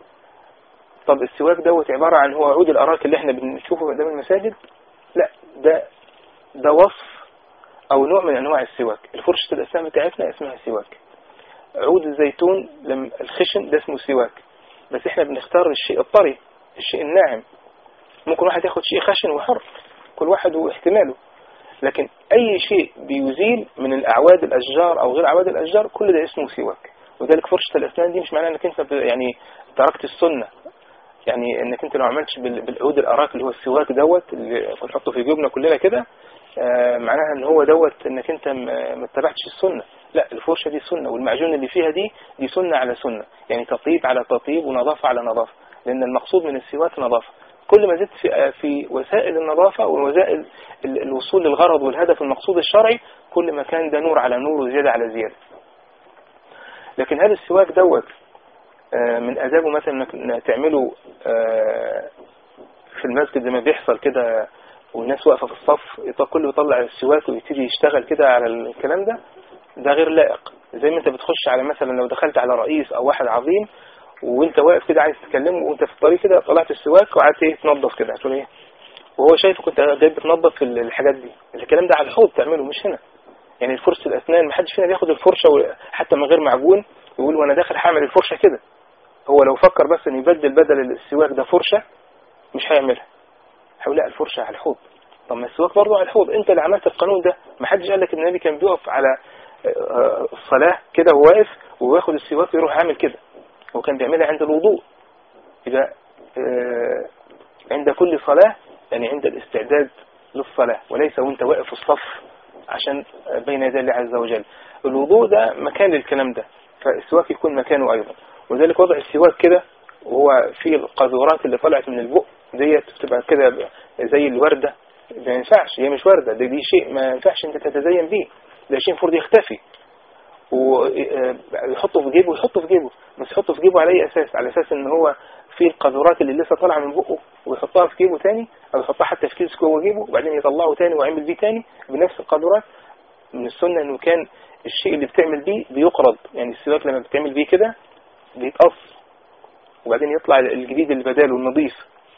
طب السواك دوت عبارة عن هو عود الأراك اللي احنا بنشوفه قدام المساجد لا ده ده وصف أو نوع من أنواع السواك الفرشة الأسنان بتاعتنا اسمها سواك عود الزيتون لم الخشن ده اسمه سواك بس احنا بنختار الشيء الطري الشيء الناعم ممكن واحد ياخد شيء خشن وحر كل واحد واحتماله لكن أي شيء بيزيل من الأعواد الأشجار أو غير أعواد الأشجار كل ده اسمه سواك وذلك فرشة الأسنان دي مش معناها أنك أنت ب- يعني تركت السنة يعني أنك أنت لو عملتش بال- بالعود الأراك اللي هو السواك دوت اللي بنحطه في جيوبنا كلنا كده آه، معناها ان هو دوت انك انت م- ما اتبعتش السنة لا الفرشة دي سنة والمعجون اللي فيها دي دي سنة على سنة يعني تطيب على تطيب ونظافة على نظافة لان المقصود من السواك نظافة كل ما زدت في, في وسائل النظافة ووسائل ال- الوصول للغرض والهدف المقصود الشرعي كل ما كان ده نور على نور وزيادة على زيادة لكن هل السواك دوت آه، من آدابه مثلا انك إنك تعمله آه، في المسجد زي ما بيحصل كده والناس واقفة في الصف يط- كله يطلع السواك ويبتدي يشتغل كده على الكلام ده ده غير لائق زي ما انت بتخش على مثلا لو دخلت على رئيس او واحد عظيم وانت واقف كده عايز تكلمه وانت في الطريق كده طلعت السواك وقعدت ايه تنظف كده هتقول ايه وهو شايفك كنت جاي بتنظف في الحاجات دي الكلام ده على الحوض تعمله مش هنا يعني الفرشة الاسنان محدش فينا بياخد الفرشة و- حتى من غير معجون يقول وانا داخل هعمل الفرشة كده هو لو فكر بس ان يبدل بدل السواك ده فرشة مش هيعملها هيقول لا الفرشة على الحوض طب ما السواك برضه على الحوض انت اللي عملت القانون ده ما حدش قال لك ان النبي كان بيقف على آه، الصلاة كده وهو واقف وياخد السواك ويروح عامل كده هو كان بيعملها عند الوضوء يبقى آه، عند كل صلاة يعني عند الاستعداد للصلاة وليس وانت واقف في الصف عشان بين يدي الله عز وجل الوضوء ده مكان للكلام ده فالسواك يكون مكانه أيضا وذلك وضع السواك كده وهو في القاذورات اللي طلعت من البق ديت بتبقى كده زي الوردة ما ينفعش هي مش وردة دي, دي شيء ما ينفعش انت تتزين بيه ده شيء المفروض يختفي ويحطه في جيبه ويحطه في جيبه بس يحطه في جيبه على اي اساس على اساس ان هو في القاذورات اللي لسه طالعه من بقه ويحطها في جيبه تاني او يحطها حتى في كيس جوه جيبه وبعدين يطلعه تاني ويعمل بيه تاني بنفس القاذورات من السنه انه كان الشيء اللي بتعمل بيه بيقرض يعني السواك لما بتعمل بيه كده بيتقص وبعدين يطلع الجديد اللي بداله النظيف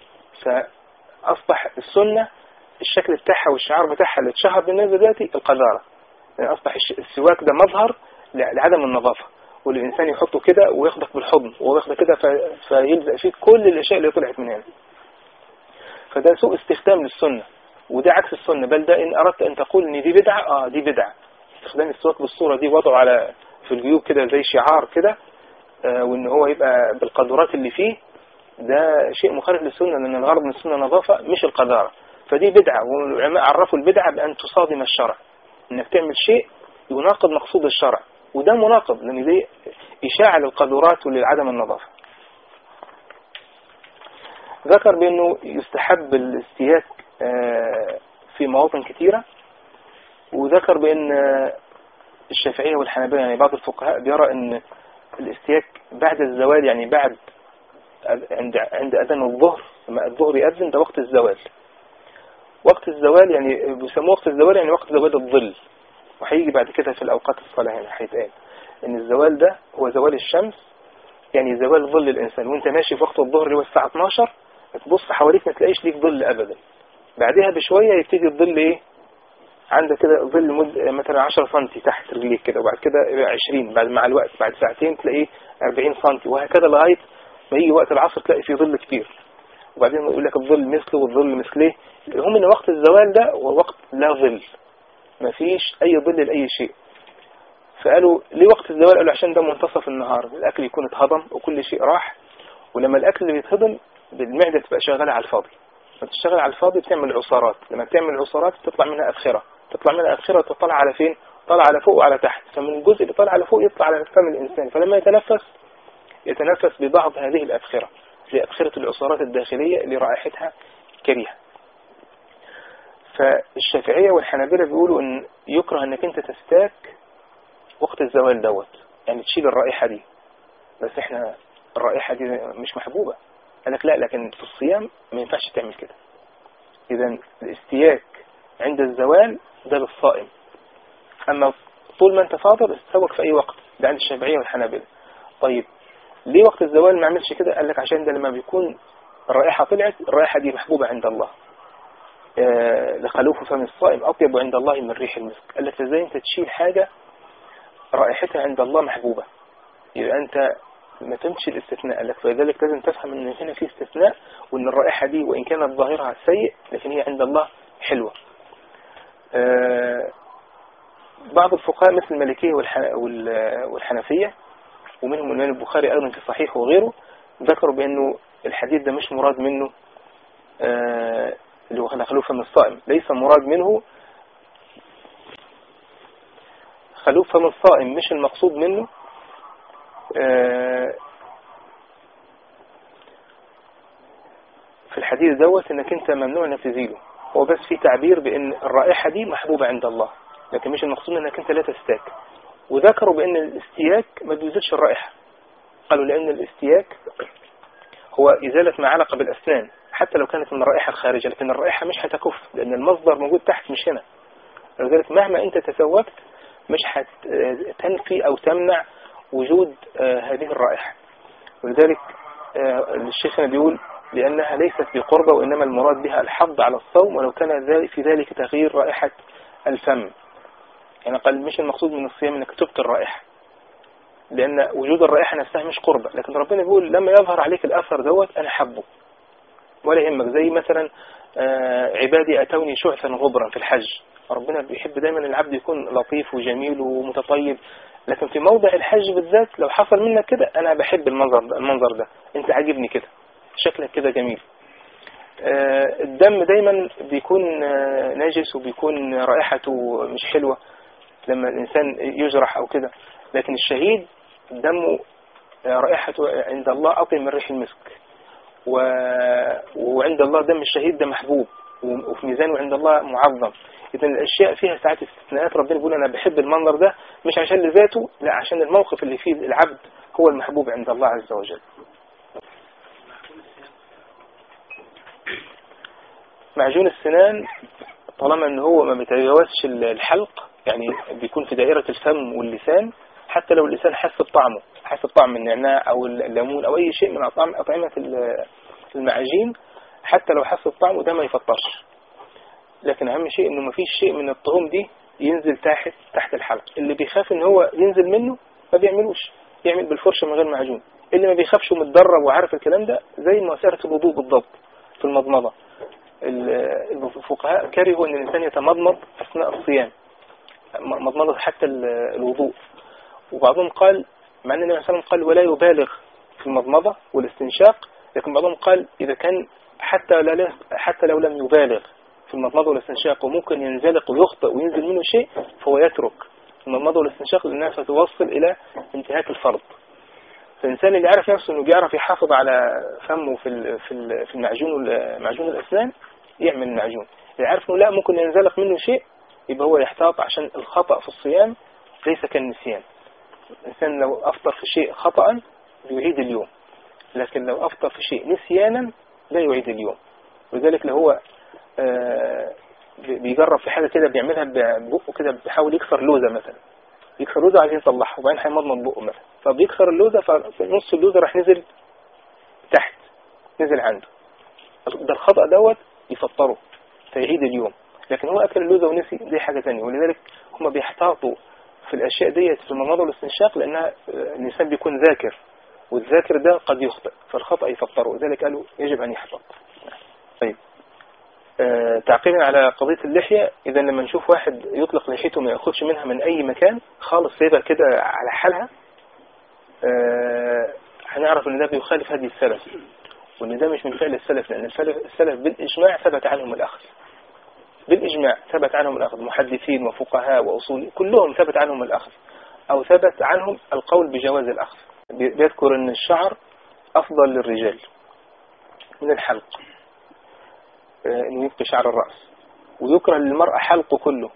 فاصبح السنه الشكل بتاعها والشعار بتاعها اللي اتشهر بالناس دلوقتي القذاره يعني اصبح الش- السواك ده مظهر ل- لعدم النظافه والإنسان يحطه كده وياخدك بالحضن وهو ياخدك كده في- فيلزق فيك كل الأشياء اللي طلعت من هنا فده سوء استخدام للسنة وده عكس السنة بل ده إن أردت أن تقول إن دي بدعة آه دي بدعة استخدام السواك بالصورة دي وضعه على في الجيوب كده زي شعار كده آه وإن هو يبقى بالقدرات اللي فيه ده شيء مخالف للسنة لأن الغرض من السنة نظافة مش القذارة فدي بدعة والعلماء عرفوا البدعة بأن تصادم الشرع إنك تعمل شيء يناقض مقصود الشرع وده مناقض لأن دي إشاعة للقذورات ولعدم النظافة ذكر بأنه يستحب الاستياك آه، في مواطن كثيرة وذكر بأن آه، الشافعية والحنابلة يعني بعض الفقهاء بيرى أن الاستياك بعد الزوال يعني بعد عند عند أذان الظهر لما الظهر يأذن ده وقت الزوال وقت الزوال يعني بيسموه وقت الزوال يعني وقت زوال الظل وهيجي بعد كده في الأوقات الصلاة هنا هيتقال إن الزوال ده هو زوال الشمس يعني زوال ظل الإنسان وأنت ماشي في وقت الظهر اللي هو الساعة 12 تبص حواليك ما تلاقيش ليك ظل أبدا بعدها بشوية يبتدي الظل إيه عندك كده ظل مد... مثلا 10 سم تحت رجليك كده وبعد كده يبقى 20 بعد مع الوقت بعد ساعتين تلاقيه 40 سم وهكذا لغاية ما يجي وقت العصر تلاقي فيه ظل كتير وبعدين يقول لك الظل مثله والظل مثليه هم ان وقت الزوال ده هو وقت لا ظل ما فيش اي ظل لاي شيء فقالوا ليه وقت الزوال قالوا عشان ده منتصف النهار الاكل يكون اتهضم وكل شيء راح ولما الاكل اللي بيتهضم المعده تبقى شغاله على الفاضي فبتشتغل على الفاضي بتعمل عصارات لما بتعمل عصارات تطلع منها أبخرة تطلع منها أبخرة تطلع على فين طلع على فوق وعلى تحت فمن الجزء اللي طلع على فوق يطلع على فم الإنسان فلما يتنفس يتنفس ببعض هذه الأبخرة زي أبخرة العصارات الداخلية اللي رائحتها كريهة فالشافعية والحنابلة بيقولوا ان يكره انك انت تستاك وقت الزوال دوت يعني تشيل الرائحة دي بس احنا الرائحة دي مش محبوبة قال لك لا لكن في الصيام ما ينفعش تعمل كده اذا الاستياك عند الزوال ده للصائم اما طول ما انت فاضل استوك في اي وقت ده عند الشافعية والحنابلة طيب ليه وقت الزوال ما عملش كده قال لك عشان ده لما بيكون الرائحة طلعت الرائحة دي محبوبة عند الله آه، لخلوف فم الصائم أطيب عند الله من ريح المسك قال لك ازاي انت تشيل حاجة رائحتها عند الله محبوبة يبقى انت ما تمشي الاستثناء قال لك فلذلك لازم تفهم ان هنا في استثناء وان الرائحة دي وان كانت ظاهرها سيء لكن هي عند الله حلوة آه، بعض الفقهاء مثل المالكية والح- وال- والحنفية ومنهم الإمام البخاري أيضا في صحيح وغيره ذكروا بأنه الحديث ده مش مراد منه آه، اللي هو خلوف فم الصائم ليس مراد منه خلوف فم الصائم مش المقصود منه آه، في الحديث دوت انك انت ممنوع انك تزيله هو بس في تعبير بان الرائحة دي محبوبة عند الله لكن مش المقصود انك انت لا تستاك وذكروا بان الاستياك ما بيزيدش الرائحة قالوا لان الاستياك هو ازالة ما علق بالاسنان حتى لو كانت من الرائحة الخارجة لكن الرائحة مش هتكف لان المصدر موجود تحت مش هنا لذلك مهما انت تسوقت مش هتنفي او تمنع وجود آه، هذه الرائحة ولذلك آه، الشيخ هنا بيقول لأنها ليست بقربة وإنما المراد بها الحظ على الصوم ولو كان ذلك- في ذلك تغيير رائحة الفم يعني قال مش المقصود من الصيام انك تبقي الرائحة لأن وجود الرائحة نفسها مش قربة لكن ربنا بيقول لما يظهر عليك الأثر دوت أنا حبه ولا يهمك زي مثلا آه، عبادي أتوني شعثا غبرا في الحج ربنا بيحب دايما العبد يكون لطيف وجميل ومتطيب لكن في موضع الحج بالذات لو حصل منك كده أنا بحب المنظر ده, المنظر ده أنت عاجبني كده شكلك كده جميل آه، الدم دايما بيكون آه، نجس وبيكون رائحته مش حلوة لما الإنسان يجرح أو كده لكن الشهيد دمه آه، رائحته عند الله أطيب من ريح المسك و... وعند الله دم الشهيد ده محبوب و- وفي ميزانه عند الله معظم إذا الأشياء فيها ساعات استثناءات ربنا بيقول أنا بحب المنظر ده مش عشان لذاته لا عشان الموقف اللي فيه العبد هو المحبوب عند الله عز وجل معجون السنان طالما ان هو ما بيتجاوزش الحلق يعني بيكون في دائرة الفم واللسان حتى لو اللسان حس بطعمه حس بطعم النعناع او الليمون او اي شيء من اطعام اطعمة ال- المعاجين حتى لو حس بطعمه ده ما يفطرش لكن اهم شيء انه ما فيش شيء من الطعوم دي ينزل تحت تحت الحلق اللي بيخاف ان هو ينزل منه ما بيعملوش يعمل بالفرشة من غير معجون اللي ما بيخافش ومتدرب وعارف الكلام ده زي مسألة الوضوء بالضبط في المضمضة ال- الفقهاء كرهوا ان الانسان يتمضمض اثناء الصيام م- مضمضة حتى ال- الوضوء وبعضهم قال مع ان النبي صلى الله عليه وسلم قال ولا يبالغ في المضمضة والاستنشاق لكن بعضهم قال اذا كان حتى لا حتى لو لم يبالغ في المضمضة والاستنشاق وممكن ينزلق ويخطئ وينزل منه شيء فهو يترك المضمضة والاستنشاق لانها ستوصل الى انتهاك الفرض فالإنسان اللي يعرف نفسه إنه بيعرف يحافظ على فمه في ال- في ال- في المعجون وال- معجون الأسنان يعمل المعجون اللي يعرف إنه لا ممكن ينزلق منه شيء يبقى هو يحتاط عشان الخطأ في الصيام ليس كالنسيان الإنسان لو أفطر في شيء خطأ يعيد اليوم لكن لو أفطر في شيء نسيانا لا يعيد اليوم ولذلك لو هو آه، بي- بيجرب في حاجة كده بيعملها ببقه كده بيحاول يكسر لوزة مثلا يكسر لوزة عايزين يصلحها وبعدين هيمضمض بقه مثلا فبيكسر اللوزة فنص اللوزة راح نزل تحت نزل عنده ده الخطأ دوت يفطره فيعيد اليوم لكن هو أكل اللوزة ونسي دي حاجة تانية ولذلك هم بيحتاطوا في الأشياء ديت في المضمضة والاستنشاق لأنها آه، الإنسان بيكون ذاكر والذاكر ده قد يخطئ فالخطأ يفطره ولذلك قالوا يجب أن يحتاط طيب آه، تعقيبا على قضية اللحية إذا لما نشوف واحد يطلق لحيته ما يأخذش منها من أي مكان خالص سيبها كده على حالها آه، هنعرف ان ده بيخالف هدي السلف وان ده مش من فعل السلف لان السلف, السلف بالاجماع ثبت عنهم الاخذ بالاجماع ثبت عنهم الاخذ محدثين وفقهاء واصول كلهم ثبت عنهم الاخذ او ثبت عنهم القول بجواز الاخذ بيذكر ان الشعر افضل للرجال من الحلق آه، انه يبقي شعر الراس ويكره للمرأة حلقه كله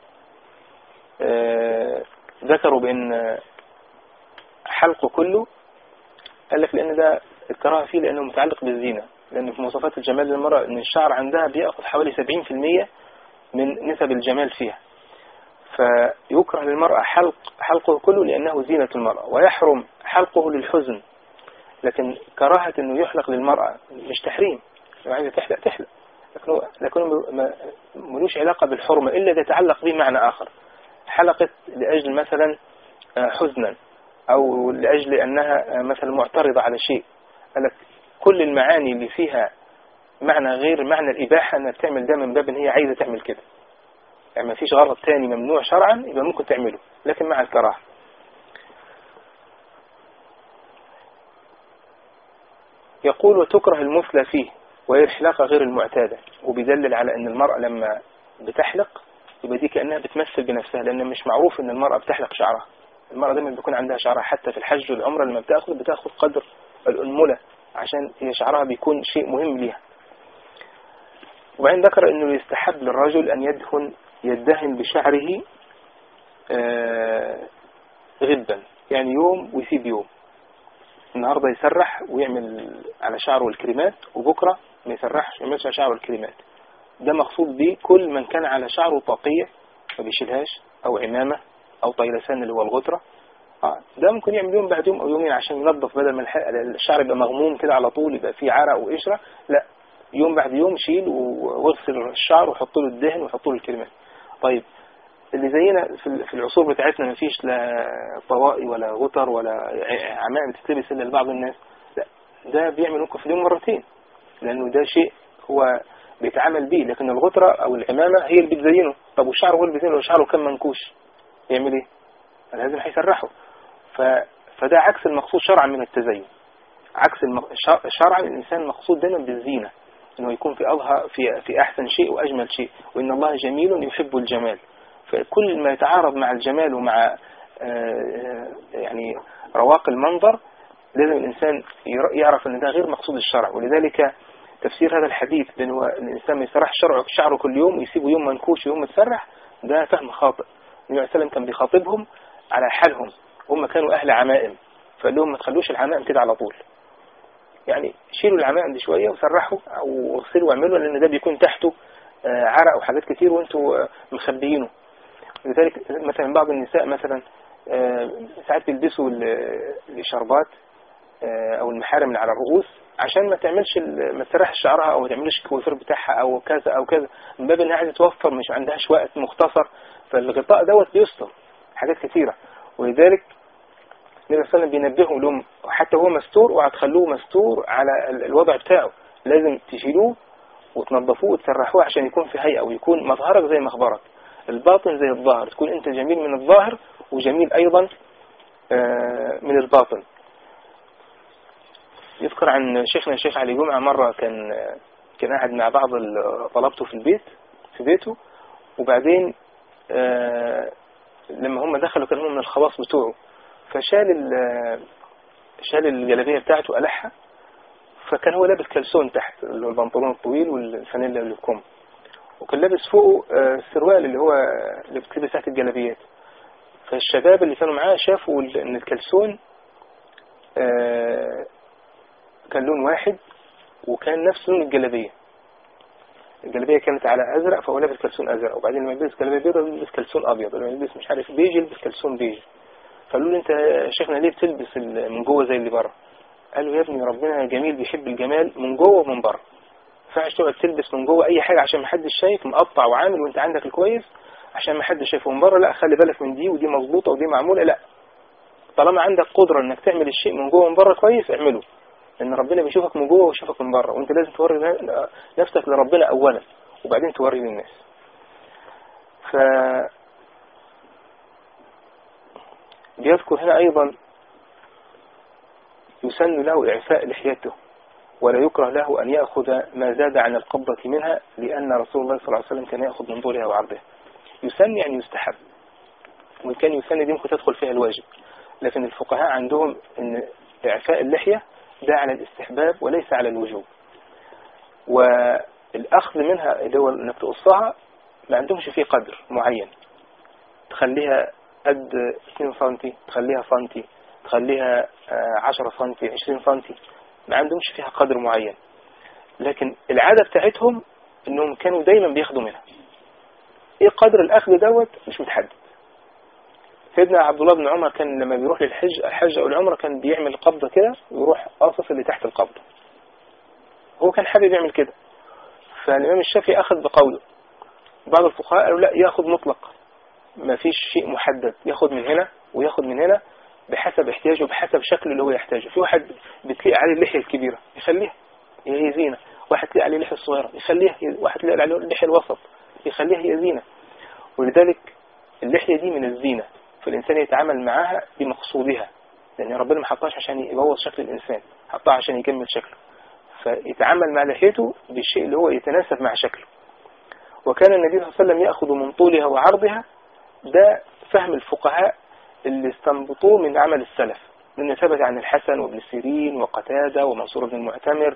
آه، ذكروا بان حلقه كله قال لك لان ده الكراهه فيه لانه متعلق بالزينه لان في مواصفات الجمال للمرأة ان الشعر عندها بياخذ حوالي 70% من نسب الجمال فيها فيكره للمرأة حلق حلقه كله لأنه زينة المرأة ويحرم حلقه للحزن لكن كراهة أنه يحلق للمرأة مش تحريم لو عايزة تحلق تحلق لكنه, لكنه ملوش علاقة بالحرمة إلا إذا يتعلق به معنى آخر حلقت لأجل مثلا آه، حزنا أو لأجل أنها آه، مثلا معترضة على شيء قال لك كل المعاني اللي فيها معنى غير معنى الإباحة أنها تعمل ده من باب أن هي عايزة تعمل كده يعني ما فيش غرض تاني ممنوع شرعا يبقى ممكن تعمله لكن مع الكراهة يقول وتكره المثلى فيه وهي الحلاقة غير المعتادة وبيدلل على أن المرأة لما بتحلق يبقى دي كأنها بتمثل بنفسها لأن مش معروف أن المرأة بتحلق شعرها المرأة دايما بيكون عندها شعرها حتى في الحج والعمرة لما بتاخذ بتاخذ قدر الأنملة عشان هي شعرها بيكون شيء مهم ليها وبعدين ذكر أنه يستحب للرجل أن يدهن يدهن بشعره آه، غبا يعني يوم ويسيب يوم النهاردة يسرح ويعمل على شعره الكريمات وبكرة ما يسرحش يعملش على شعره الكريمات ده مقصود به كل من كان على شعره طاقية ما بيشيلهاش أو عمامة أو طيلسان اللي هو الغترة آه ده ممكن يعمل يوم بعد يوم أو يومين عشان ينظف بدل ما الشعر يبقى مغموم كده على طول يبقى فيه عرق وقشرة لا يوم بعد يوم شيل واغسل الشعر وحط له الدهن وحط له الكريمات طيب اللي زينا في العصور بتاعتنا ما فيش لا طوائي ولا غتر ولا عمائم تتلبس الا لبعض الناس لا ده بيعمل ممكن في اليوم مرتين لانه ده شيء هو بيتعامل بيه لكن الغترة او العمامة هي اللي بتزينه طب والشعر هو اللي بيزينه لو شعره كان منكوش يعمل ايه لازم هيسرحه ف... فده عكس المقصود شرعا من التزين عكس المق... شرعا الانسان مقصود دايما بالزينة انه يكون في اظهر في في احسن شيء واجمل شيء وان الله جميل يحب الجمال فكل ما يتعارض مع الجمال ومع آه، يعني رواق المنظر لازم الإنسان يعرف أن ده غير مقصود الشرع ولذلك تفسير هذا الحديث بأنه الإنسان ما يسرح شرعه شعره كل يوم ويسيبه يوم منكوش ويوم متسرح ده فهم خاطئ النبي عليه وسلم كان بيخاطبهم على حالهم هم كانوا أهل عمائم فقال لهم ما تخلوش العمائم كده على طول يعني شيلوا العمائم دي شوية وسرحوا أو اغسلوا واعملوا لأن ده بيكون تحته آه، عرق وحاجات كتير وانتوا آه، مخبيينه لذلك مثلا بعض النساء مثلا آه، ساعات بيلبسوا الشربات آه، او المحارم اللي على الرؤوس عشان ما تعملش ما تسرحش شعرها او ما تعملش الكوافير بتاعها او كذا او كذا من باب انها عايزه توفر مش عندهاش وقت مختصر فالغطاء دوت بيستر حاجات كثيره ولذلك النبي صلى الله عليه وسلم بينبههم لهم حتى هو مستور وهتخلوه مستور على الوضع بتاعه لازم تشيلوه وتنظفوه وتسرحوه عشان يكون في هيئة ويكون مظهرك زي مخبرك الباطن زي الظاهر تكون انت جميل من الظاهر وجميل ايضا آه، من الباطن يذكر عن شيخنا الشيخ علي جمعة مرة كان كان قاعد مع بعض طلبته في البيت في بيته وبعدين آه، لما هم دخلوا كانوا من الخواص بتوعه فشال شال الجلابية بتاعته قلعها فكان هو لابس كلسون تحت البنطلون الطويل والفانيلا اللي بكم وكان لابس فوقه السروال آه، اللي هو اللي بتلبس تحت الجلابيات فالشباب اللي كانوا معاه شافوا ان الكلسون آه، كان لون واحد وكان نفس لون الجلابية الجلابية كانت على أزرق فهو لابس كلسون أزرق وبعدين لما يلبس جلابية بيضاء يلبس كلسون أبيض لما يلبس مش عارف بيج يلبس كلسون بيج فقالوا له أنت شيخنا ليه بتلبس من جوه زي اللي بره قال له يا ابني ربنا جميل بيحب الجمال من جوه ومن بره ينفعش تقعد تلبس من جوه اي حاجه عشان ما حدش شايف مقطع وعامل وانت عندك الكويس عشان ما حدش شايفه من بره لا خلي بالك من دي ودي مظبوطه ودي معموله لا طالما عندك قدره انك تعمل الشيء من جوه ومن بره كويس اعمله لان ربنا بيشوفك من جوه ويشوفك من بره وانت لازم توري نفسك لربنا اولا وبعدين توري للناس ف بيذكر هنا ايضا يسن له اعفاء لحيته ولا يكره له أن يأخذ ما زاد عن القبضة منها لأن رسول الله صلى الله عليه وسلم كان يأخذ من طولها وعرضها يسن يعني يستحب وإن كان يسن دي ممكن تدخل فيها الواجب لكن الفقهاء عندهم أن إعفاء اللحية ده على الاستحباب وليس على الوجوب والأخذ منها اللي هو أنك تقصها ما عندهمش فيه قدر معين تخليها قد 2 سنتي تخليها سنتي تخليها آه، 10 سنتي 20 سنتي ما عندهمش فيها قدر معين لكن العادة بتاعتهم انهم كانوا دايما بياخدوا منها ايه قدر الاخذ دوت مش متحدد سيدنا عبد الله بن عمر كان لما بيروح للحج الحج او العمره كان بيعمل قبضه كده ويروح قاصص اللي تحت القبضه هو كان حابب يعمل كده فالامام الشافعي اخذ بقوله بعض الفقهاء قالوا لا ياخذ مطلق ما فيش شيء محدد ياخذ من هنا وياخذ من هنا بحسب احتياجه بحسب شكله اللي هو يحتاجه في واحد بتلاقي عليه اللحيه الكبيره يخليها هي زينه واحد تلاقي عليه اللحيه الصغيره يخليها واحد تلاقي عليه اللحيه الوسط يخليها هي زينه ولذلك اللحيه دي من الزينه فالإنسان يتعامل معاها بمقصودها لأن ربنا ما حطهاش عشان يبوظ شكل الإنسان حطها عشان يكمل شكله فيتعامل مع لحيته بالشيء اللي هو يتناسب مع شكله وكان النبي صلى الله عليه وسلم يأخذ من طولها وعرضها ده فهم الفقهاء اللي استنبطوه من عمل السلف من ثبت عن الحسن وابن سيرين وقتادة ومنصور بن المعتمر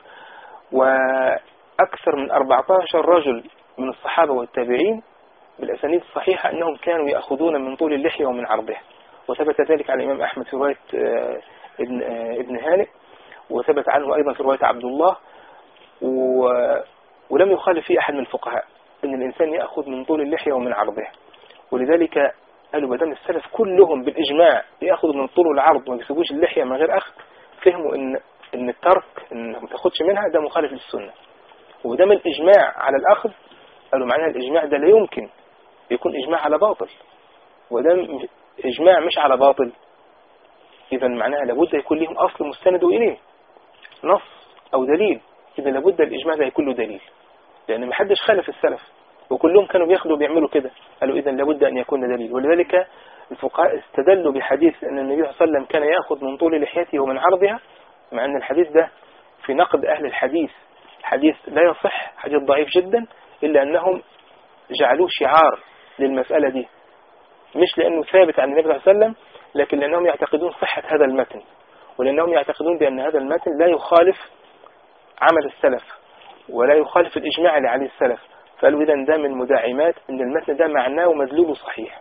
وأكثر من 14 رجل من الصحابة والتابعين بالأسانيد الصحيحة أنهم كانوا يأخذون من طول اللحية ومن عرضها وثبت ذلك على الإمام أحمد في رواية آه، ابن, آه، ابن هانئ وثبت عنه أيضا في رواية عبد الله و... ولم يخالف فيه أحد من الفقهاء أن الإنسان يأخذ من طول اللحية ومن عرضها ولذلك قالوا بدل السلف كلهم بالإجماع يأخذوا من طول العرض وما يسيبوش اللحية من غير أخذ فهموا أن أن الترك أن ما تاخدش منها ده مخالف للسنة ودام الإجماع على الأخذ قالوا معناها الإجماع ده لا يمكن يكون إجماع على باطل ودام إجماع مش على باطل إذا معناها لابد يكون لهم أصل مستند إليه نص أو دليل إذا لابد الإجماع ده يكون له دليل لأن ما حدش خالف السلف وكلهم كانوا بياخدوا بيعملوا كده قالوا إذا لابد أن يكون دليل ولذلك الفقهاء استدلوا بحديث أن النبي صلى الله عليه وسلم كان يأخذ من طول لحيته ومن عرضها مع أن الحديث ده في نقد أهل الحديث حديث لا يصح حديث ضعيف جدا إلا أنهم جعلوه شعار للمسألة دي مش لأنه ثابت عن النبي صلى الله عليه وسلم لكن لأنهم يعتقدون صحة هذا المتن ولأنهم يعتقدون بأن هذا المتن لا يخالف عمل السلف ولا يخالف الإجماع اللي عليه السلف فقالوا إذا ده من مداعمات أن المتن ده معناه ومدلوله صحيح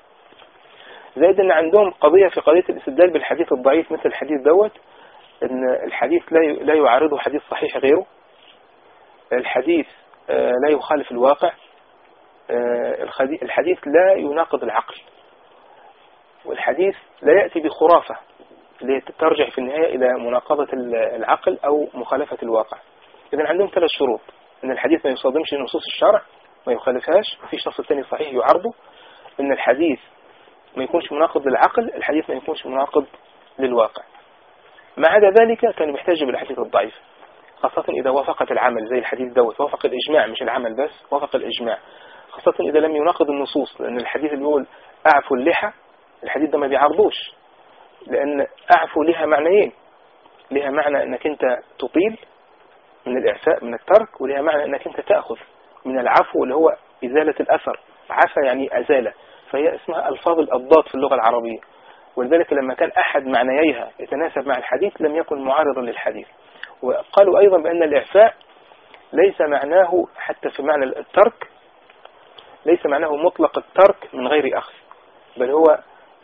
زائد أن عندهم قضية في قضية الاستدلال بالحديث الضعيف مثل الحديث دوت أن الحديث لا لا يعارضه حديث صحيح غيره الحديث آه، لا يخالف الواقع آه، الحديث لا يناقض العقل والحديث لا يأتي بخرافة ترجع في النهاية إلى مناقضة العقل أو مخالفة الواقع إذا عندهم ثلاث شروط أن الحديث ما يصادمش نصوص الشرع ما يخالفهاش مفيش نص ثاني صحيح يعرضه أن الحديث ما يكونش مناقض للعقل الحديث ما يكونش مناقض للواقع ما عدا ذلك كان يحتاج بالحديث الضعيف خاصة إذا وافقت العمل زي الحديث دوت وافق الإجماع مش العمل بس وافق الإجماع خاصة إذا لم يناقض النصوص لأن الحديث اللي بيقول أعفوا اللحى الحديث ده ما بيعرضوش لأن أعفوا لها معنيين لها معنى أنك أنت تطيل من الإعفاء من الترك ولها معنى أنك أنت تأخذ من العفو اللي هو إزالة الأثر عفى يعني أزالة فهي اسمها ألفاظ الأضداد في اللغة العربية ولذلك لما كان أحد معنييها يتناسب مع الحديث لم يكن معارضا للحديث وقالوا أيضا بأن الإعفاء ليس معناه حتى في معنى الترك ليس معناه مطلق الترك من غير أخذ بل هو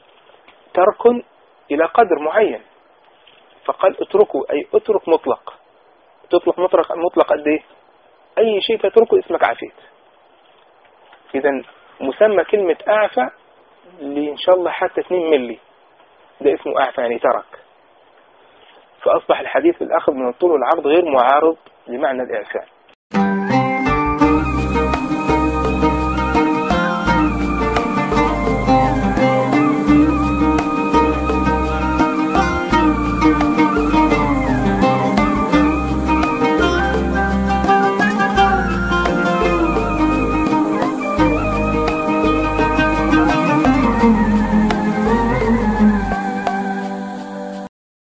ترك إلى قدر معين فقال اتركوا أي اترك مطلق تطلق مطلق مطلق قد ايه أي شيء تتركه اسمك عفيت إذا مسمى كلمة أعفى اللي إن شاء الله حتى 2 ملي ده اسمه أعفى يعني ترك فأصبح الحديث الأخذ من الطول والعرض غير معارض لمعنى الإعفاء